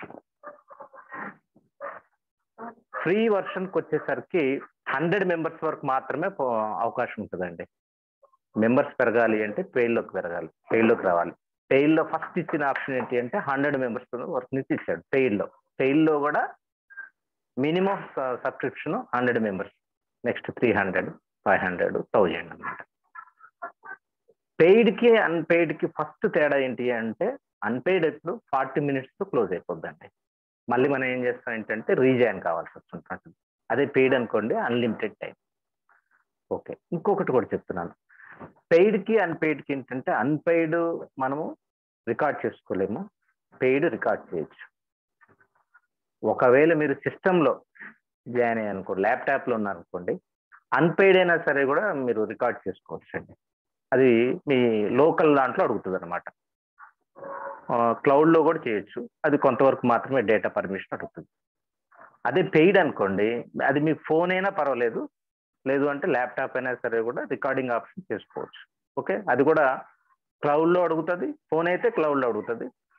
ఫ్రీ వర్షన్కి వచ్చేసరికి హండ్రెడ్ మెంబర్స్ వరకు మాత్రమే పో- అవకాశం ఉంటుందండి మెంబర్స్ పెరగాలి అంటే పెయిల్లోకి పెరగాలి పెయిల్లోకి రావాలి పెయిల్లో ఫస్ట్ ఇచ్చిన ఆప్షన్ ఏంటి అంటే హండ్రెడ్ మెంబర్స్ వరకు నుంచి ఇచ్చాడు పెయిల్లో పెయిల్లో కూడా minimum subscription hundred members next three hundred five hundred thousand అనమాట పెయిడ్కి అన్పెయిడ్కి ఫస్ట్ తేడా ఏంటి అంటే అన్పెయిడ్ ఎప్పుడు ఫార్టీ మినిట్స్తో క్లోజ్ అయిపోద్దండి మళ్ళీ మనం ఏం చేస్తాం ఏంటంటే రీజాయిన్ కావాల్సి వస్తుంటుంది అదే పెయిడ్ అనుకోండి అన్లిమిటెడ్ టైం ఓకే ఇంకొకటి కూడా చెప్తున్నాను పెయిడ్కి అన్పెయిడ్కి ఏంటంటే అన్పెయిడ్ మనము రికార్డ్ చేసుకోలేము పెయిడ్ రికార్డ్ చేయొచ్చు ఒకవేళ మీరు సిస్టంలో జాయిన్ అయ్యారు అనుకోండి ల్యాప్టాప్లో ఉన్నారనుకోండి అన్పెయిడ్ అయినా సరే కూడా మీరు రికార్డ్ చేసుకోవచ్చు అండి అది మీ లోకల్ దాంట్లో అడుగుతుంది అనమాట క్లౌడ్లో కూడా చేయొచ్చు అది కొంతవరకు మాత్రమే డేటా పర్మిషన్ అడుగుతుంది అదే పెయిడ్ అనుకోండి అది మీ ఫోన్ అయినా పర్వాలేదు లేదు అంటే ల్యాప్టాప్ అయినా సరే కూడా రికార్డింగ్ ఆప్షన్ చేసుకోవచ్చు ఓకే అది కూడా క్లౌడ్లో అడుగుతుంది ఫోన్ అయితే క్లౌడ్లో అడుగుతుంది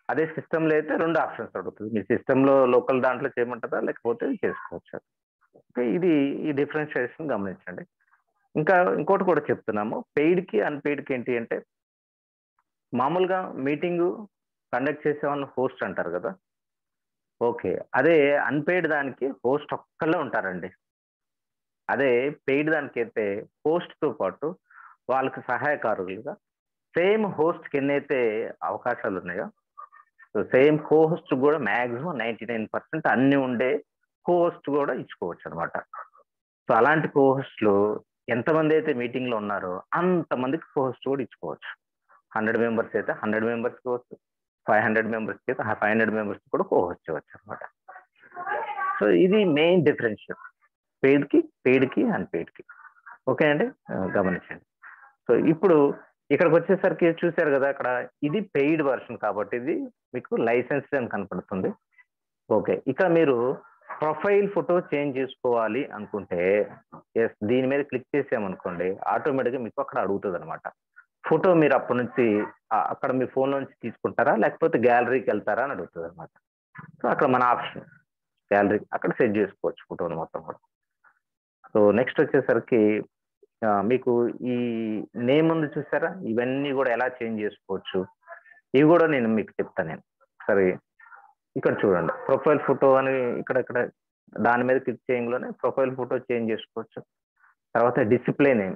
అదే సిస్టంలో అయితే రెండు ఆప్షన్స్ అడుగుతుంది మీ సిస్టంలో లోకల్ దాంట్లో చేయమంటారా లేకపోతే చేసుకోవచ్చు ఓకే ఇది ఈ డిఫరెన్షియేషన్ గమనించండి ఇంకా ఇంకోటి కూడా చెప్తున్నాము పెయిడ్కి అన్పెయిడ్కి ఏంటి అంటే మామూలుగా మీటింగు కండక్ట్ చేసే వాళ్ళని హోస్ట్ అంటారు కదా ఓకే అదే అన్పెయిడ్ దానికి హోస్ట్ ఒక్కళ్ళే ఉంటారండి అదే పెయిడ్ దానికి అయితే హోస్ట్తో పాటు వాళ్ళకి సహాయకారులుగా సేమ్ హోస్ట్కి ఎన్నైతే అవకాశాలు ఉన్నాయో సో సేమ్ హోస్ట్ కూడా మ్యాక్సిమం నైంటీ నైన్ పర్సెంట్ అన్ని ఉండే హోస్ట్ కూడా ఇచ్చుకోవచ్చు అనమాట సో అలాంటి కోహోస్ట్లు ఎంతమంది అయితే మీటింగ్లో ఉన్నారో అంతమందికి కోహోస్ట్ కూడా ఇచ్చుకోవచ్చు హండ్రెడ్ మెంబర్స్ అయితే హండ్రెడ్ మెంబర్స్ ఇవ్వచ్చు ఫైవ్ హండ్రెడ్ మెంబర్స్ అయితే ఫైవ్ హండ్రెడ్ మెంబర్స్ కూడా కోహోస్ట్ ఇవ్వచ్చు అనమాట సో ఇది మెయిన్ డిఫరెన్షియల్ పెయిడ్కి పెయిడ్కి అన్పెయిడ్కి ఓకే అండి ఆ, గమనించండి సో ఇప్పుడు ఇక్కడికి వచ్చేసరికి చూశారు కదా అక్కడ ఇది పెయిడ్ వర్షన్ కాబట్టి ఇది మీకు లైసెన్స్ అని కనపడుతుంది ఓకే ఇక్కడ మీరు ప్రొఫైల్ ఫోటో చేంజ్ చేసుకోవాలి అనుకుంటే ఎస్ దీని మీద క్లిక్ చేసామనుకోండి ఆటోమేటిక్గా మీకు అక్కడ అడుగుతుంది అనమాట ఫోటో మీరు అప్పటి నుంచి ఆ- అక్కడ మీ ఫోన్ నుంచి తీసుకుంటారా లేకపోతే గ్యాలరీకి వెళ్తారా అని అడుగుతుంది అనమాట సో అక్కడ మన ఆప్షన్ గ్యాలరీ అక్కడ సెట్ చేసుకోవచ్చు ఫోటోని మొత్తం కూడా సో నెక్స్ట్ వచ్చేసరికి ఆ, మీకు ఈ నేమ్ ఉంది చూసారా ఇవన్నీ కూడా ఎలా చేంజ్ చేసుకోవచ్చు ఇవి కూడా నేను మీకు చెప్తాను నేను సరే ఇక్కడ చూడండి ప్రొఫైల్ ఫోటో అని ఇక్కడ ఇక్కడ దాని మీద క్లిక్ చేయంలోనే ప్రొఫైల్ ఫోటో చేంజ్ చేసుకోవచ్చు తర్వాత డిసిప్లే నేమ్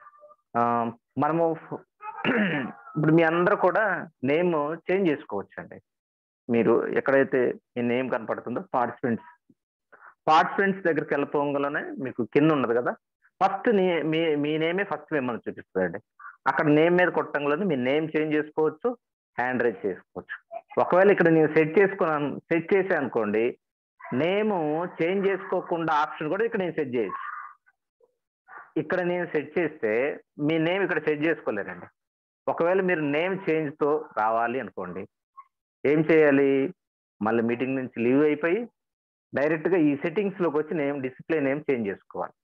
మనము ఇప్పుడు మీ అందరూ కూడా నేమ్ చేంజ్ చేసుకోవచ్చు అండి మీరు ఎక్కడైతే మీ నేమ్ కనపడుతుందో పార్టిసిపెంట్స్ పార్టిసిపెంట్స్ దగ్గరికి వెళ్ళిపోగానే మీకు కింద ఉన్నది కదా ఫస్ట్ నీ మీ మీ నేమే ఫస్ట్ మిమ్మల్ని చూపిస్తుందండి అక్కడ నేమ్ మీద కొట్టంలోనే మీ నేమ్ చేంజ్ చేసుకోవచ్చు హ్యాండ్ రైజ్ చేసుకోవచ్చు ఒకవేళ ఇక్కడ నేను సెట్ చేసుకున్నాను సెట్ చేసా అనుకోండి నేమ్ చేంజ్ చేసుకోకుండా ఆప్షన్ కూడా ఇక్కడ నేను సెట్ చేయొచ్చు ఇక్కడ నేను సెట్ చేస్తే మీ నేమ్ ఇక్కడ సెట్ చేసుకోలేరండి ఒకవేళ మీరు నేమ్ చేంజ్తో రావాలి అనుకోండి ఏం చేయాలి మళ్ళీ మీటింగ్ నుంచి లీవ్ అయిపోయి డైరెక్ట్గా ఈ సెట్టింగ్స్లోకి వచ్చి నేమ్ డిస్ప్లే నేమ్ చేంజ్ చేసుకోవాలి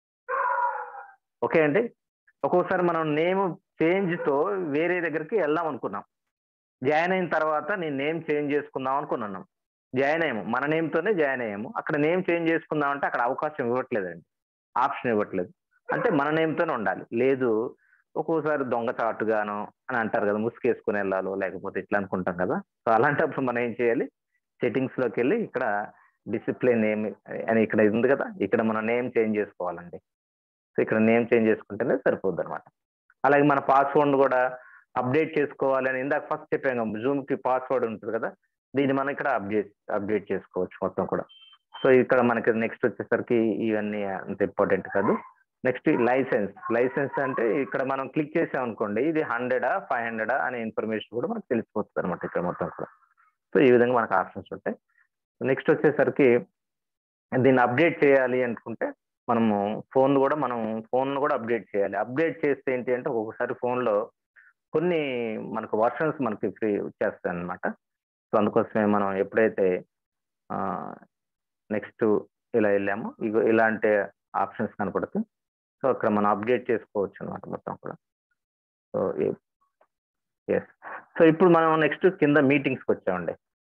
ఓకే అండి ఒక్కోసారి మనం నేమ్ చేంజ్తో వేరే దగ్గరికి వెళ్దాం అనుకున్నాం జాయిన్ అయిన తర్వాత నేను నేమ్ చేంజ్ చేసుకుందాం అనుకున్నాను జాయిన్ అయ్యాము మన నేమ్తోనే జాయిన్ అయ్యాము అక్కడ నేమ్ చేంజ్ చేసుకుందాం అంటే అక్కడ అవకాశం ఇవ్వట్లేదండి ఆప్షన్ ఇవ్వట్లేదు అంటే మన నేమ్తోనే ఉండాలి లేదు ఒక్కోసారి దొంగచాటుగాను అని అంటారు కదా ముసుకేసుకుని వెళ్ళాలో లేకపోతే ఇట్లా అనుకుంటాం కదా సో అలాంటప్పుడు మనం ఏం చేయాలి సెట్టింగ్స్ లోకి వెళ్ళి ఇక్కడ డిసిప్లిన్ నేమ్ అని ఇక్కడ ఉంది కదా ఇక్కడ మనం నేమ్ చేంజ్ చేసుకోవాలండి సో ఇక్కడ నేమ్ చేంజ్ చేసుకుంటేనే సరిపోద్ది అనమాట అలాగే మన పాస్వర్డ్ కూడా అప్డేట్ చేసుకోవాలి అని ఇందాక ఫస్ట్ చెప్పాం జూమ్ కి పాస్వర్డ్ ఉంటుంది కదా దీన్ని మనం ఇక్కడ అప్డేట్ అప్డేట్ చేసుకోవచ్చు మొత్తం కూడా సో ఇక్కడ మనకి నెక్స్ట్ వచ్చేసరికి ఇవన్నీ అంత ఇంపార్టెంట్ కాదు నెక్స్ట్ లైసెన్స్ లైసెన్స్ అంటే ఇక్కడ మనం క్లిక్ చేసాం అనుకోండి ఇది హండ్రెడా ఫైవ్ హండ్రెడా అనే ఇన్ఫర్మేషన్ కూడా మనకు తెలిసిపోతుంది అనమాట ఇక్కడ మొత్తం కూడా సో ఈ విధంగా మనకు ఆప్షన్స్ ఉంటాయి నెక్స్ట్ వచ్చేసరికి దీన్ని అప్డేట్ చేయాలి అనుకుంటే మనము ఫోన్ కూడా మనం ఫోన్ కూడా అప్డేట్ చేయాలి అప్డేట్ చేస్తే ఏంటి అంటే ఒక్కొక్కసారి ఫోన్లో కొన్ని మనకు వర్షన్స్ మనకి ఫ్రీ వచ్చేస్తాయి అనమాట సో అందుకోసమే మనం ఎప్పుడైతే నెక్స్ట్ ఇలా వెళ్ళామో ఇగో ఇలాంటి ఆప్షన్స్ కనపడుతుంది సో అక్కడ మనం అప్డేట్ చేసుకోవచ్చు అనమాట మొత్తం కూడా సో ఎస్ సో ఇప్పుడు మనం నెక్స్ట్ కింద మీటింగ్స్కి వచ్చామండి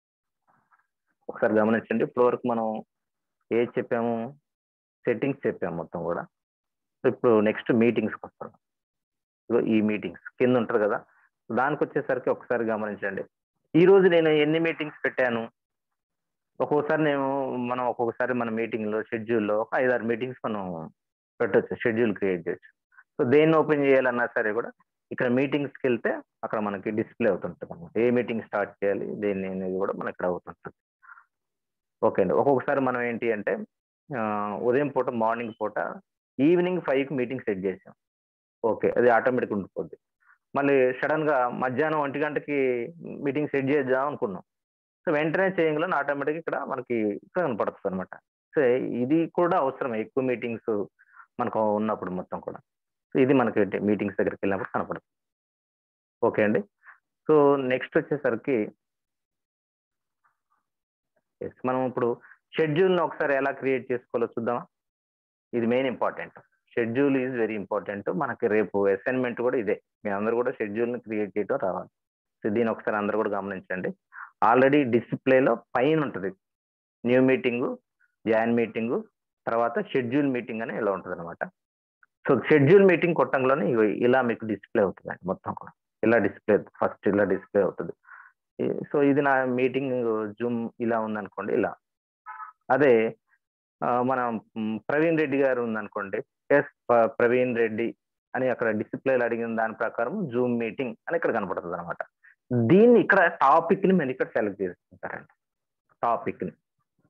ఒకసారి గమనించండి ఇప్పుడు వరకు మనం ఏ చెప్పాము సెట్టింగ్స్ చెప్పాము మొత్తం కూడా సో ఇప్పుడు నెక్స్ట్ మీటింగ్స్కి వస్తాం ఇగో ఈ మీటింగ్స్ కింద ఉంటారు కదా దానికి వచ్చేసరికి ఒకసారి గమనించండి ఈ రోజు నేను ఎన్ని మీటింగ్స్ పెట్టాను ఒక్కొక్కసారి నేను మనం ఒక్కొక్కసారి మన మీటింగ్లో షెడ్యూల్లో ఒక ఐదారు మీటింగ్స్ మనం పెట్టచ్చు షెడ్యూల్ క్రియేట్ చేయొచ్చు సో దేన్ని ఓపెన్ చేయాలన్నా సరే కూడా ఇక్కడ మీటింగ్స్కి వెళ్తే అక్కడ మనకి డిస్ప్లే అవుతుంటుంది అనమాట ఏ మీటింగ్ స్టార్ట్ చేయాలి దేన్ని అనేది కూడా మనకి ఇక్కడ అవుతుంటుంది ఓకే అండి ఒక్కొక్కసారి మనం ఏంటి అంటే ఆ, ఉదయం పూట మార్నింగ్ పూట ఈవినింగ్ ఫైవ్కి మీటింగ్ సెట్ చేసాం ఓకే అది ఆటోమేటిక్ ఉండిపోద్ది మళ్ళీ సడన్ గా మధ్యాహ్నం ఒంటి గంటకి మీటింగ్ సెట్ చేద్దాం అనుకున్నాం సో వెంటనే చేయగలను ఆటోమేటిక్ ఇక్కడ మనకి ఇక్కడ కనపడుతుంది అనమాట సో ఇది కూడా అవసరం ఎక్కువ మీటింగ్స్ మనకు ఉన్నప్పుడు మొత్తం కూడా సో ఇది మనకి మీటింగ్స్ దగ్గరికి వెళ్ళినప్పుడు కనపడుతుంది ఓకే అండి సో నెక్స్ట్ వచ్చేసరికి yes, మనం ఇప్పుడు షెడ్యూల్ని ఒకసారి ఎలా క్రియేట్ చేసుకోవాలో చూద్దామా ఇది main important schedule is very important మనకి రేపు అసైన్మెంట్ కూడా ఇదే మీ అందరూ కూడా షెడ్యూల్ని క్రియేట్ చేయడం రావాలి సో దీని ఒకసారి అందరూ కూడా గమనించండి ఆల్రెడీ డిస్ప్లేలో పైన ఉంటుంది న్యూ మీటింగు జాయిన్ మీటింగు తర్వాత షెడ్యూల్ మీటింగ్ అని ఇలా ఉంటుంది అనమాట సో షెడ్యూల్ మీటింగ్ కొట్టంలోనే ఇగో ఇలా మీకు డిస్ప్లే అవుతుంది అండి మొత్తం కూడా ఇలా డిస్ప్లే ఫస్ట్ ఇలా డిస్ప్లే అవుతుంది ఈ- సో ఇది నా మీటింగ్ జూమ్ ఇలా ఉందనుకోండి ఇలా అదే ఆ, మన మ్, ప్రవీణ్ రెడ్డి గారు ఉందనుకోండి ఎస్ ప్రవీణ్ రెడ్డి అని అక్కడ డిస్ప్లేలో అడిగిన దాని ప్రకారం జూమ్ మీటింగ్ అని ఇక్కడ కనపడుతుంది అనమాట దీన్ని ఇక్కడ టాపిక్ ని మీరు ఇక్కడ సెలెక్ట్ చేసుకుంటారండి టాపిక్ ని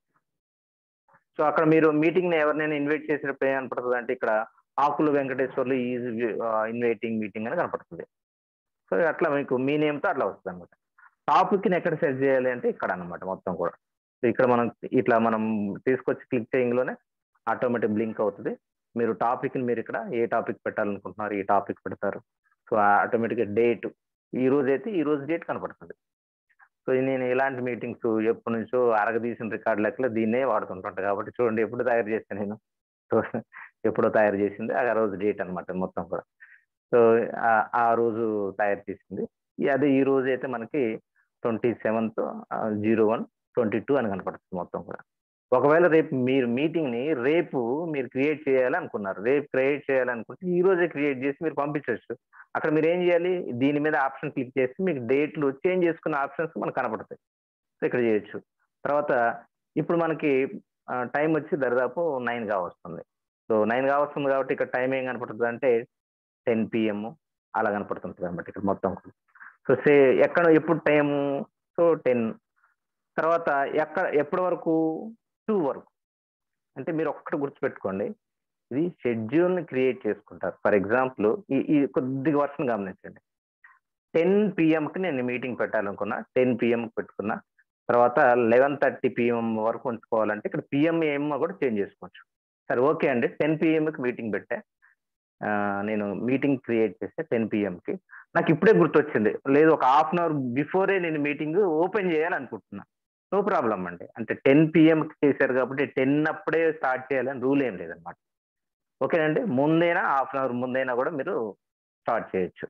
సో అక్కడ మీరు మీటింగ్ ని ఎవరినైనా ఇన్వైట్ చేసినప్పుడు ఏం కనపడుతుంది అంటే ఇక్కడ ఆకులు వెంకటేశ్వర్లు ఈజ్ ఇన్వైటింగ్ మీటింగ్ అని కనపడుతుంది సో అట్లా మీకు మీ నేమ్ తో అట్లా వస్తుంది అనమాట టాపిక్ ని ఎక్కడ సెట్ చేయాలి అంటే ఇక్కడ అన్నమాట మొత్తం కూడా సో ఇక్కడ మనం ఇట్లా మనం తీసుకొచ్చి క్లిక్ చేయంలోనే ఆటోమేటిక్ బ్లింక్ అవుతుంది మీరు టాపిక్ ని మీరు ఇక్కడ ఏ టాపిక్ పెట్టాలనుకుంటున్నారు ఈ టాపిక్ పెడతారు సో ఆటోమేటిక్గా డేట్ ఈ రోజు అయితే ఈ రోజు డేట్ కనపడుతుంది సో నేను ఇలాంటి మీటింగ్స్ ఎప్పటి నుంచో అరగదీసిన రికార్డ్ లెక్కలో దీన్నే వాడుతుంటుంటా కాబట్టి చూడండి ఎప్పుడు తయారు చేశాను నేను సో ఎప్పుడో తయారు చేసింది ఆ రోజు డేట్ అన్నమాట మొత్తం కూడా సో ఆ- ఆ రోజు తయారు చేసింది ఈ- అదే ఈ రోజు అయితే మనకి twenty seventh zero one twenty two అని కనపడుతుంది మొత్తం కూడా ఒకవేళ రేపు మీరు మీటింగ్ ని రేపు మీరు క్రియేట్ చేయాలనుకున్నారు రేపు క్రియేట్ చేయాలనుకుంటే ఈ రోజే క్రియేట్ చేసి మీరు పంపించవచ్చు అక్కడ మీరు ఏం చేయాలి దీని మీద ఆప్షన్ క్లిక్ చేసి మీకు డేట్లు చేంజ్ చేసుకున్న ఆప్షన్స్ మనకు కనపడతాయి సో ఇక్కడ చేయొచ్చు తర్వాత ఇప్పుడు మనకి టైం వచ్చి దరిదాపు నైన్ గా వస్తుంది సో నైన్ గా వస్తుంది కాబట్టి ఇక్కడ టైం ఏం కనపడుతుంది అంటే టెన్ పిఎం అలా కనపడుతుంటుంది అనమాట ఇక్కడ మొత్తం సో సే ఎక్కడ ఎప్పుడు టైము సో టెన్ తర్వాత ఎక్కడ ఎప్పటి వరకు టూ వరకు అంటే మీరు ఒక్కటి గుర్తుపెట్టుకోండి ఇది షెడ్యూల్ ని క్రియేట్ చేసుకుంటారు ఫర్ ఎగ్జాంపుల్ ఈ ఈ కొద్దిగా వర్షన్ గమనించండి టెన్ కి నేను మీటింగ్ పెట్టాలనుకున్నా టెన్ పిఎం పెట్టుకున్నా తర్వాత లెవెన్ థర్టీ పిఎం వరకు ఉంచుకోవాలంటే ఇక్కడ పిఎం ఏం కూడా చేంజ్ చేసుకోవచ్చు సరే ఓకే అండి టెన్ పిఎంకి మీటింగ్ పెట్టా ఆ, నేను మీటింగ్ క్రియేట్ చేస్తే టెన్ కి నాకు ఇప్పుడే గుర్తొచ్చింది లేదు ఒక హాఫ్ అన్ అవర్ బిఫోరే నేను మీటింగ్ ఓపెన్ చేయాలనుకుంటున్నా నో ప్రాబ్లం అండి అంటే టెన్ పిఎంకి చేశారు కాబట్టి టెన్ అప్పుడే స్టార్ట్ చేయాలని రూల్ ఏం లేదనమాట ఓకేనండి ముందైనా హాఫ్ అన్ అవర్ ముందైనా కూడా మీరు స్టార్ట్ చేయొచ్చు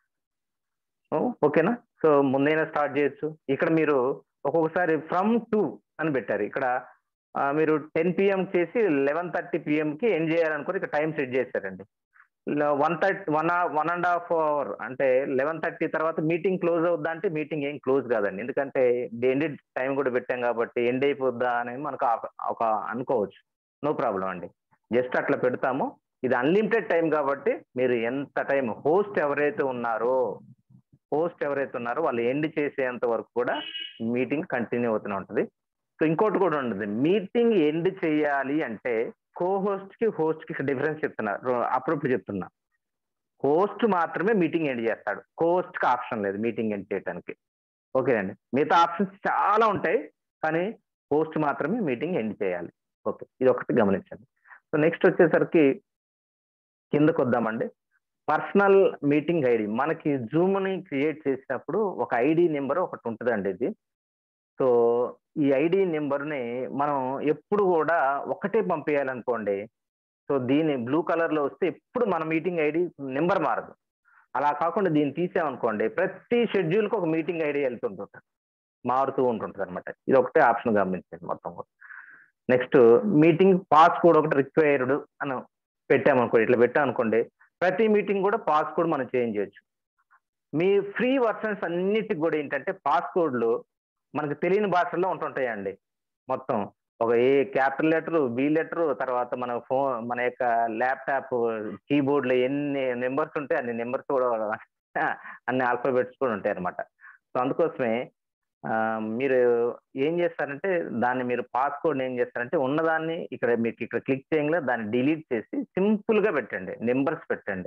ఓ, ఓకేనా సో ముందైనా స్టార్ట్ చేయొచ్చు ఇక్కడ మీరు ఒక్కొక్కసారి ఫ్రమ్ టు అని పెట్టారు ఇక్కడ ఆ, మీరు టెన్ పిఎం చేసి లెవెన్ థర్టీ పిఎంకి ఎండ్ చేయాలనుకుని ఇక్కడ టైం సెట్ చేశారండి one thirty one one and half hour అంటే లెవెన్ థర్టీ తర్వాత మీటింగ్ క్లోజ్ అవుద్దా అంటే మీటింగ్ ఏం క్లోజ్ కాదండి ఎందుకంటే ఎండ్ టైం కూడా పెట్టాం కాబట్టి ఎండ్ అయిపోద్దా అనేది మనకు ఆ- ఒక అనుకోవచ్చు నో ప్రాబ్లం అండి జస్ట్ అట్లా పెడతాము ఇది అన్లిమిటెడ్ టైం కాబట్టి మీరు ఎంత టైం హోస్ట్ ఎవరైతే ఉన్నారో హోస్ట్ ఎవరైతే ఉన్నారో వాళ్ళు ఎండ్ చేసేంత వరకు కూడా మీటింగ్ కంటిన్యూ అవుతూనే ఉంటుంది సో ఇంకోటి కూడా ఉంటుంది మీటింగ్ ఎండ్ చేయాలి అంటే కో హోస్ట్ కి హోస్ట్ కి డిఫరెన్స్ చెప్తున్నా రో- అప్పుడప్పుడు చెప్తున్నా హోస్ట్ మాత్రమే మీటింగ్ ఎండ్ చేస్తాడు హోస్ట్ కి ఆప్షన్ లేదు మీటింగ్ ఎండ్ చేయడానికి ఓకే అండి మిగతా ఆప్షన్స్ చాలా ఉంటాయి కానీ హోస్ట్ మాత్రమే మీటింగ్ ఎండ్ చేయాలి ఓకే ఇది ఒకటి గమనించండి సో నెక్స్ట్ వచ్చేసరికి కిందకు వద్దామండి పర్సనల్ మీటింగ్ ఐడి మనకి జూమ్ ని క్రియేట్ చేసినప్పుడు ఒక ఐడి నెంబర్ ఒకటి ఉంటుందండి ఇది సో ఈ ఐడి నెంబర్ని మనం ఎప్పుడు కూడా ఒకటే పంపించాలనుకోండి సో దీని బ్లూ కలర్ లో వస్తే ఎప్పుడు మన మీటింగ్ ఐడి నెంబర్ మారదు అలా కాకుండా దీన్ని తీసామనుకోండి ప్రతి షెడ్యూల్ కి ఒక మీటింగ్ ఐడి వెళ్తుంటుంది మారుతూ ఉంటుంటుంది అనమాట ఇది ఒకటే ఆప్షన్ గమనించండి మొత్తం కూడా నెక్స్ట్ మీటింగ్ పాస్ కోడ్ ఒకటి రిక్వైర్డ్ అని పెట్టామనుకోండి ఇట్లా పెట్టామనుకోండి ప్రతి మీటింగ్ కూడా పాస్ కోడ్ మనం చేంజ్ చేయొచ్చు మీ ఫ్రీ వర్షన్స్ అన్నిటికి కూడా ఏంటంటే పాస్ కోడ్లు మనకు తెలియని భాషల్లో ఉంటుంటాయండి మొత్తం ఒక A capital letter B letter తర్వాత మన ఫోన్ మన యొక్క ల్యాప్టాప్ కీబోర్డ్ లో ఎన్ని నెంబర్స్ ఉంటాయి అన్ని నెంబర్స్ కూడా అన్ని ఆల్ఫాబెట్స్ కూడా ఉంటాయి అనమాట సో అందుకోసమే ఆ, మీరు ఏం చేస్తారంటే దాన్ని మీరు పాస్కోడ్ ఏం చేస్తారంటే ఉన్నదాన్ని ఇక్కడ మీకు ఇక్కడ క్లిక్ చేయగానే దాన్ని డిలీట్ చేసి సింపుల్ గా పెట్టండి నెంబర్స్ పెట్టండి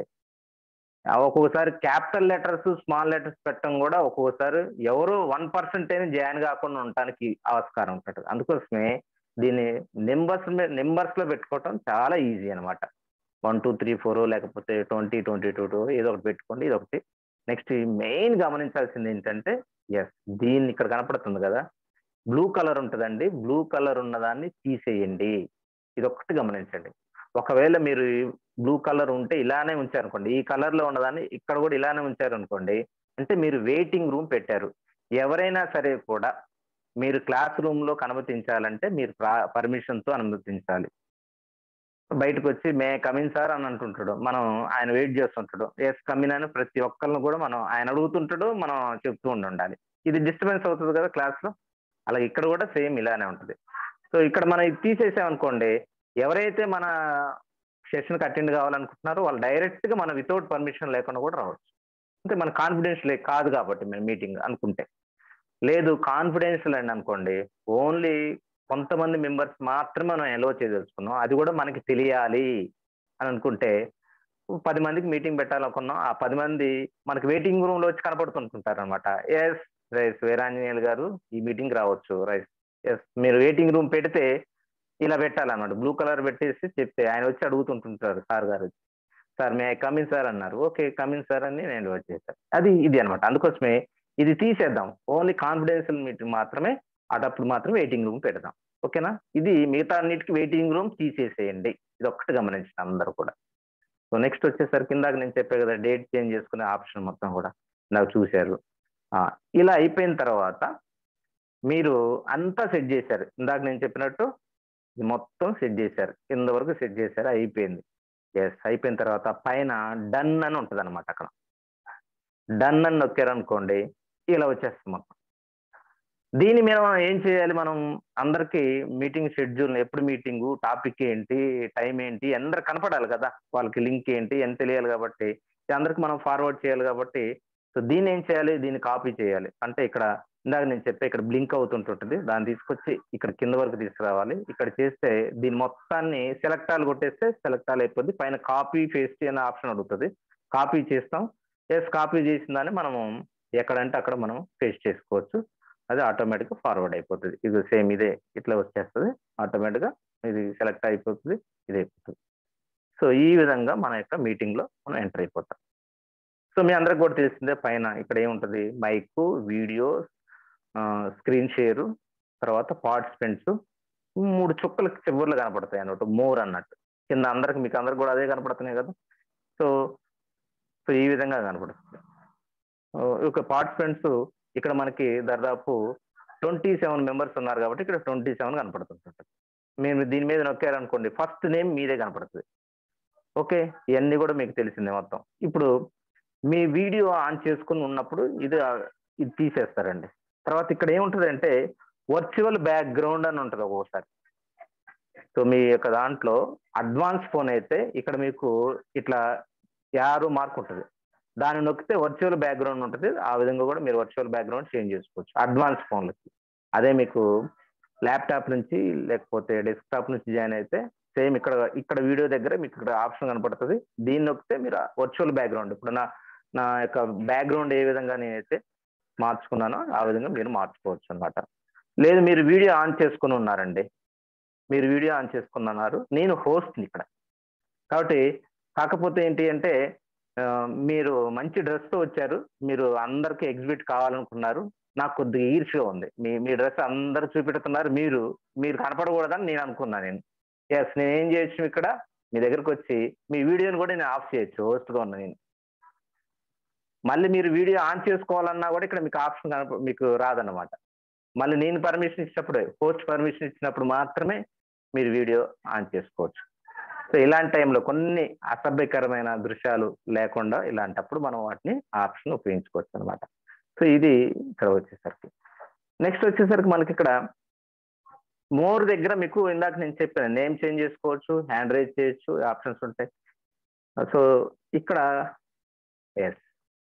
ఆ, ఒక్కొక్కసారి క్యాపిటల్ లెటర్స్ స్మాల్ లెటర్స్ పెట్టడం కూడా ఒక్కొక్కసారి ఎవరో వన్ పర్సెంట్ అయినా జాయిన్ కాకుండా ఉండటానికి ఆస్కారం ఉంటుంది అందుకోసమే దీన్ని నెంబర్స్ నెంబర్స్ లో పెట్టుకోవటం చాలా ఈజీ అన్నమాట వన్ టూ త్రీ ఫోర్ లేకపోతే ట్వంటీ ట్వంటీ టూ టూ ఏదో ఒకటి పెట్టుకోండి ఇది ఒకటి నెక్స్ట్ మెయిన్ గమనించాల్సింది ఏంటంటే ఎస్ దీన్ని ఇక్కడ కనపడుతుంది కదా బ్లూ కలర్ ఉంటుందండి బ్లూ కలర్ ఉన్నదాన్ని తీసేయండి ఇది ఒక్కటి గమనించండి ఒకవేళ మీరు బ్లూ కలర్ ఉంటే ఇలానే ఉంచారనుకోండి ఈ కలర్ లో ఉన్నదాన్ని ఇక్కడ కూడా ఇలానే ఉంచారనుకోండి అంటే మీరు వెయిటింగ్ రూమ్ పెట్టారు ఎవరైనా సరే కూడా మీరు క్లాస్ రూమ్ లో అనుమతించాలంటే మీరు పర్మిషన్ తో అనుమతించాలి బయటకు వచ్చి మే కమిన్ సార్ అని అంటుంటాడు మనం ఆయన వెయిట్ చేస్తుంటాడు ఎస్ కమిన్ అని ప్రతి ఒక్కరిని కూడా మనం ఆయన అడుగుతుంటాడు మనం చెప్తూ ఉండి ఉండాలి ఇది డిస్టర్బెన్స్ అవుతుంది కదా క్లాస్ లో అలాగే ఇక్కడ కూడా సేమ్ ఇలానే ఉంటుంది సో ఇక్కడ మనం ఇది తీసేసామనుకోండి ఎవరైతే మన సెషన్కి అటెండ్ కావాలనుకుంటున్నారో వాళ్ళు డైరెక్ట్ గా మనం వితౌట్ పర్మిషన్ లేకుండా కూడా రావచ్చు అంటే మన కాన్ఫిడెన్షియల్ కాదు కాబట్టి మేము మీటింగ్ అనుకుంటే లేదు కాన్ఫిడెన్షియల్ అండి అనుకోండి ఓన్లీ కొంతమంది మెంబర్స్ మాత్రమే మనం ఎలో చేయదలుచుకున్నాం అది కూడా మనకి తెలియాలి అని అనుకుంటే పది మందికి మీటింగ్ పెట్టాలనుకున్నాం ఆ పది మంది మనకి వెయిటింగ్ రూమ్ లో వచ్చి కనపడుతుంటుంటారు అనమాట ఎస్ రైస్ వీరాంజనేయులు గారు ఈ మీటింగ్ రావచ్చు రైస్ ఎస్ మీరు వెయిటింగ్ రూమ్ పెడితే ఇలా పెట్టాలన్నమాట బ్లూ కలర్ పెట్టేసి చెప్తే ఆయన వచ్చి అడుగుతుంటుంటారు సార్ గారు సార్ మే కమిన్ సార్ అన్నారు ఓకే కమిన్ సార్ అని నేను వచ్చేసాను అది ఇది అనమాట అందుకోసమే ఇది తీసేద్దాం ఓన్లీ కాన్ఫిడెన్షియల్ మీటింగ్ మాత్రమే అటప్పుడు మాత్రం వెయిటింగ్ రూమ్ పెడదాం ఓకేనా ఇది మిగతా అన్నిటికీ వెయిటింగ్ రూమ్ తీసేసేయండి ఇది ఒక్కటి గమనించిన అందరూ కూడా సో నెక్స్ట్ వచ్చేసరికి ఇందాక నేను చెప్పే కదా డేట్ చేంజ్ చేసుకునే ఆప్షన్ మొత్తం కూడా నాకు చూశారు ఇలా అయిపోయిన తర్వాత మీరు అంతా సెట్ చేశారు ఇందాక నేను చెప్పినట్టు మొత్తం సెట్ చేశారు కింద వరకు సెట్ చేశారు అయిపోయింది ఎస్ అయిపోయిన తర్వాత పైన డన్ అని ఉంటుంది అనమాట అక్కడ డన్ అని నొక్కారు అనుకోండి ఇలా వచ్చేస్తుంది మొత్తం దీని మీద మనం ఏం చేయాలి మనం అందరికి మీటింగ్ షెడ్యూల్ ఎప్పుడు మీటింగు టాపిక్ ఏంటి టైం ఏంటి అందరు కనపడాలి కదా వాళ్ళకి లింక్ ఏంటి ఎంత తెలియాలి కాబట్టి అందరికి మనం ఫార్వర్డ్ చేయాలి కాబట్టి సో దీన్ని ఏం చేయాలి దీన్ని కాపీ చేయాలి అంటే ఇక్కడ ఇందాక నేను చెప్పే ఇక్కడ బ్లింక్ అవుతుంటుంటుంది దాన్ని తీసుకొచ్చి ఇక్కడ కింద వరకు తీసుకురావాలి ఇక్కడ చేస్తే దీని మొత్తాన్ని సెలెక్ట్ ఆల్ కొట్టేస్తే సెలెక్ట్ ఆల్ అయిపోద్ది పైన కాపీ పేస్ట్ అనే ఆప్షన్ అడుగుతుంది కాపీ చేస్తాం ఎస్ కాపీ చేసిన దాన్ని మనము ఎక్కడంటే అక్కడ మనం పేస్ట్ చేసుకోవచ్చు అది ఆటోమేటిక్గా ఫార్వర్డ్ అయిపోతుంది ఇది సేమ్ ఇదే ఇట్లా వచ్చేస్తుంది ఆటోమేటిక్గా ఇది సెలెక్ట్ అయిపోతుంది ఇది అయిపోతుంది సో ఈ విధంగా మన యొక్క మీటింగ్లో మనం ఎంటర్ అయిపోతాం సో మీ అందరికి కూడా తెలిసిందే పైన ఇక్కడ ఏముంటుంది మైక్ వీడియో స్క్రీన్ షేరు తర్వాత పార్టిసిపెంట్స్ మూడు చుక్కలు చివర్లు కనపడతాయి అన్నట్టు మోర్ అన్నట్టు కింద అందరికి మీకు అందరికి కూడా అదే కనపడుతున్నాయి కదా సో సో ఈ విధంగా కనపడుతుంది ఒక పార్టిసిపెంట్స్ ఇక్కడ మనకి దాదాపు ట్వంటీ సెవెన్ మెంబర్స్ ఉన్నారు కాబట్టి ఇక్కడ ట్వంటీ సెవెన్ కనపడుతుంటుంది మేము దీని మీద నొక్కారనుకోండి ఫస్ట్ నేమ్ మీదే కనపడుతుంది ఓకే ఇవన్నీ కూడా మీకు తెలిసిందే మొత్తం ఇప్పుడు మీ వీడియో ఆన్ చేసుకుని ఉన్నప్పుడు ఇది ఇది తీసేస్తారండి తర్వాత ఇక్కడ ఏముంటుంది అంటే వర్చువల్ బ్యాక్గ్రౌండ్ అని ఉంటుంది ఒక్కోసారి సో మీ యొక్క దాంట్లో అడ్వాన్స్ ఫోన్ అయితే ఇక్కడ మీకు ఇట్లా యారో మార్క్ ఉంటుంది దాన్ని నొక్కితే వర్చువల్ బ్యాక్గ్రౌండ్ ఉంటుంది ఆ విధంగా కూడా మీరు వర్చువల్ బ్యాక్గ్రౌండ్ చేంజ్ చేసుకోవచ్చు అడ్వాన్స్ ఫోన్లకి అదే మీకు ల్యాప్టాప్ నుంచి లేకపోతే డెస్క్టాప్ నుంచి జాయిన్ అయితే సేమ్ ఇక్కడ ఇక్కడ వీడియో దగ్గర మీకు ఇక్కడ ఆప్షన్ కనపడుతుంది దీన్ని నొక్కితే మీరు వర్చువల్ బ్యాక్గ్రౌండ్ ఇప్పుడు నా నా యొక్క బ్యాక్గ్రౌండ్ ఏ విధంగా నేనైతే మార్చుకున్నానో ఆ విధంగా మీరు మార్చుకోవచ్చు అనమాట లేదు మీరు వీడియో ఆన్ చేసుకుని ఉన్నారండి మీరు వీడియో ఆన్ చేసుకున్నారు నేను హోస్ట్ని ఇక్కడ కాబట్టి కాకపోతే ఏంటి అంటే మీరు మంచి డ్రెస్తో వచ్చారు మీరు అందరికి ఎగ్జిబిట్ కావాలనుకున్నారు నాకు కొద్దిగా ఈర్ష్గా ఉంది మీ మీ డ్రెస్ అందరు చూపెడుతున్నారు మీరు మీరు కనపడకూడదని నేను అనుకున్నాను నేను ఎస్ నేను ఏం చేయొచ్చు ఇక్కడ మీ దగ్గరకు వచ్చి మీ వీడియోని కూడా నేను ఆఫ్ చేయొచ్చు హోస్ట్గా ఉన్నా నేను మళ్ళీ మీరు వీడియో ఆన్ చేసుకోవాలన్నా కూడా ఇక్కడ మీకు ఆప్షన్ కనప మీకు రాదన్నమాట మళ్ళీ నేను పర్మిషన్ ఇచ్చినప్పుడు పోస్ట్ పర్మిషన్ ఇచ్చినప్పుడు మాత్రమే మీరు వీడియో ఆన్ చేసుకోవచ్చు సో ఇలాంటి టైంలో కొన్ని అసభ్యకరమైన దృశ్యాలు లేకుండా ఇలాంటప్పుడు మనం వాటిని ఆప్షన్ ఉపయోగించుకోవచ్చు అనమాట సో ఇది ఇక్కడ వచ్చేసరికి నెక్స్ట్ వచ్చేసరికి మనకి ఇక్కడ మోర్ దగ్గర మీకు ఇందాక నేను చెప్పాను నేమ్ చేంజ్ చేసుకోవచ్చు హ్యాండ్ రైజ్ చేయొచ్చు ఆప్షన్స్ ఉంటాయి సో ఇక్కడ ఎస్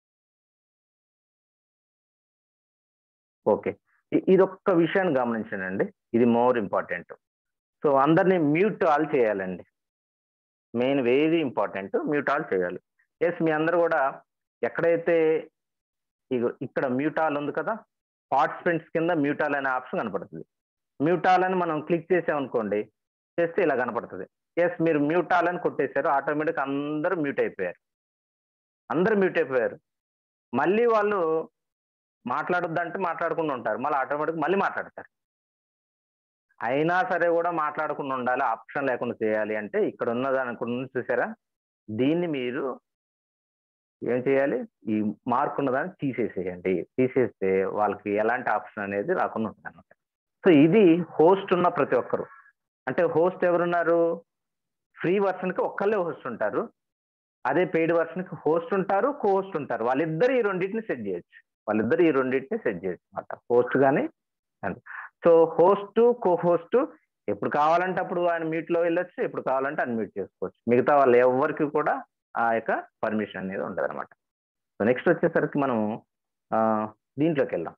ఓకే ఇది ఒక్క విషయాన్ని గమనించండి ఇది మోర్ ఇంపార్టెంట్ సో అందరినీ మ్యూట్ ఆల్ చేయాలండి main very important mute all చేయాలి ఎస్ మీ అందరు కూడా ఎక్కడైతే ఇక్కడ మ్యూటాల్ ఉంది కదా పార్టిసిపెంట్స్ కింద మ్యూటాల్ అనే ఆప్షన్ కనపడుతుంది మ్యూటాల్ అని మనం క్లిక్ చేసామనుకోండి చేస్తే ఇలా కనపడుతుంది ఎస్ మీరు మ్యూటాల్ అని కొట్టేశారు ఆటోమేటిక్ అందరూ మ్యూట్ అయిపోయారు అందరూ మ్యూట్ అయిపోయారు మళ్ళీ వాళ్ళు మాట్లాడొద్దంటే మాట్లాడకుండా ఉంటారు మళ్ళీ ఆటోమేటిక్ మళ్ళీ మాట్లాడతారు అయినా సరే కూడా మాట్లాడకుండా ఉండాలి ఆప్షన్ లేకుండా చేయాలి అంటే ఇక్కడ ఉన్నదాని చూసారా దీన్ని మీరు ఏం చేయాలి ఈ మార్క్ ఉన్నదాన్ని తీసేసేయండి తీసేస్తే వాళ్ళకి ఎలాంటి ఆప్షన్ అనేది రాకుండా ఉంటుంది అనమాట సో ఇది హోస్ట్ ఉన్న ప్రతి ఒక్కరు అంటే హోస్ట్ ఎవరున్నారు ఫ్రీ వర్షన్కి ఒక్కళ్ళే హోస్ట్ ఉంటారు అదే పెయిడ్ వర్షన్కి హోస్ట్ ఉంటారు కో హోస్ట్ ఉంటారు వాళ్ళిద్దరు ఈ రెండింటిని సెట్ చేయొచ్చు వాళ్ళిద్దరు ఈ రెండింటిని సెట్ చేయొచ్చు అనమాట హోస్ట్ కానీ సో హోస్ట్ కో హోస్ట్ ఎప్పుడు కావాలంటే అప్పుడు ఆయన మ్యూట్లో వెళ్ళొచ్చు ఎప్పుడు కావాలంటే అన్మ్యూట్ చేసుకోవచ్చు మిగతా వాళ్ళు ఎవరికి కూడా ఆ యొక్క పర్మిషన్ అనేది ఉండదు అనమాట సో నెక్స్ట్ వచ్చేసరికి మనం ఆ, దీంట్లోకి వెళ్దాం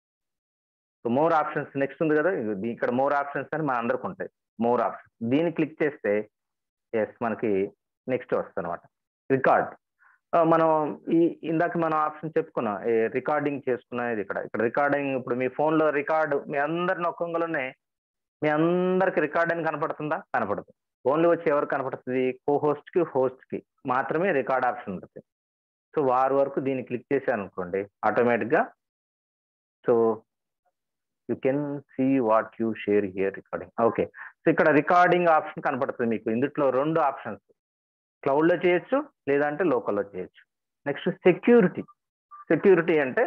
సో మోర్ ఆప్షన్స్ నెక్స్ట్ ఉంది కదా ఇది ఇక్కడ మోర్ ఆప్షన్స్ అని మన అందరికి ఉంటాయి మోర్ ఆప్షన్స్ దీన్ని క్లిక్ చేస్తే ఎస్ మనకి నెక్స్ట్ వస్తుంది అనమాట రికార్డ్ మనం ఈ ఇందాక మనం ఆప్షన్ చెప్పుకున్నాం రికార్డింగ్ చేసుకునేది ఇక్కడ ఇక్కడ రికార్డింగ్ ఇప్పుడు మీ ఫోన్లో రికార్డు మీ అందరి నొక్కంలోనే మీ అందరికి రికార్డ్ అని కనపడుతుందా కనపడదు ఓన్లీ వచ్చి ఎవరు కనపడుతుంది కో హోస్ట్ కి హోస్ట్ కి మాత్రమే రికార్డ్ ఆప్షన్ ఉంటుంది సో వారి వరకు దీన్ని క్లిక్ చేశాను అనుకోండి ఆటోమేటిక్ గా so you can see what you share here recording okay so ఇక్కడ రికార్డింగ్ ఆప్షన్ కనపడుతుంది మీకు ఇందులో రెండు ఆప్షన్స్ క్లౌడ్ లో చేయొచ్చు లేదంటే లోకల్లో చేయొచ్చు నెక్స్ట్ సెక్యూరిటీ సెక్యూరిటీ అంటే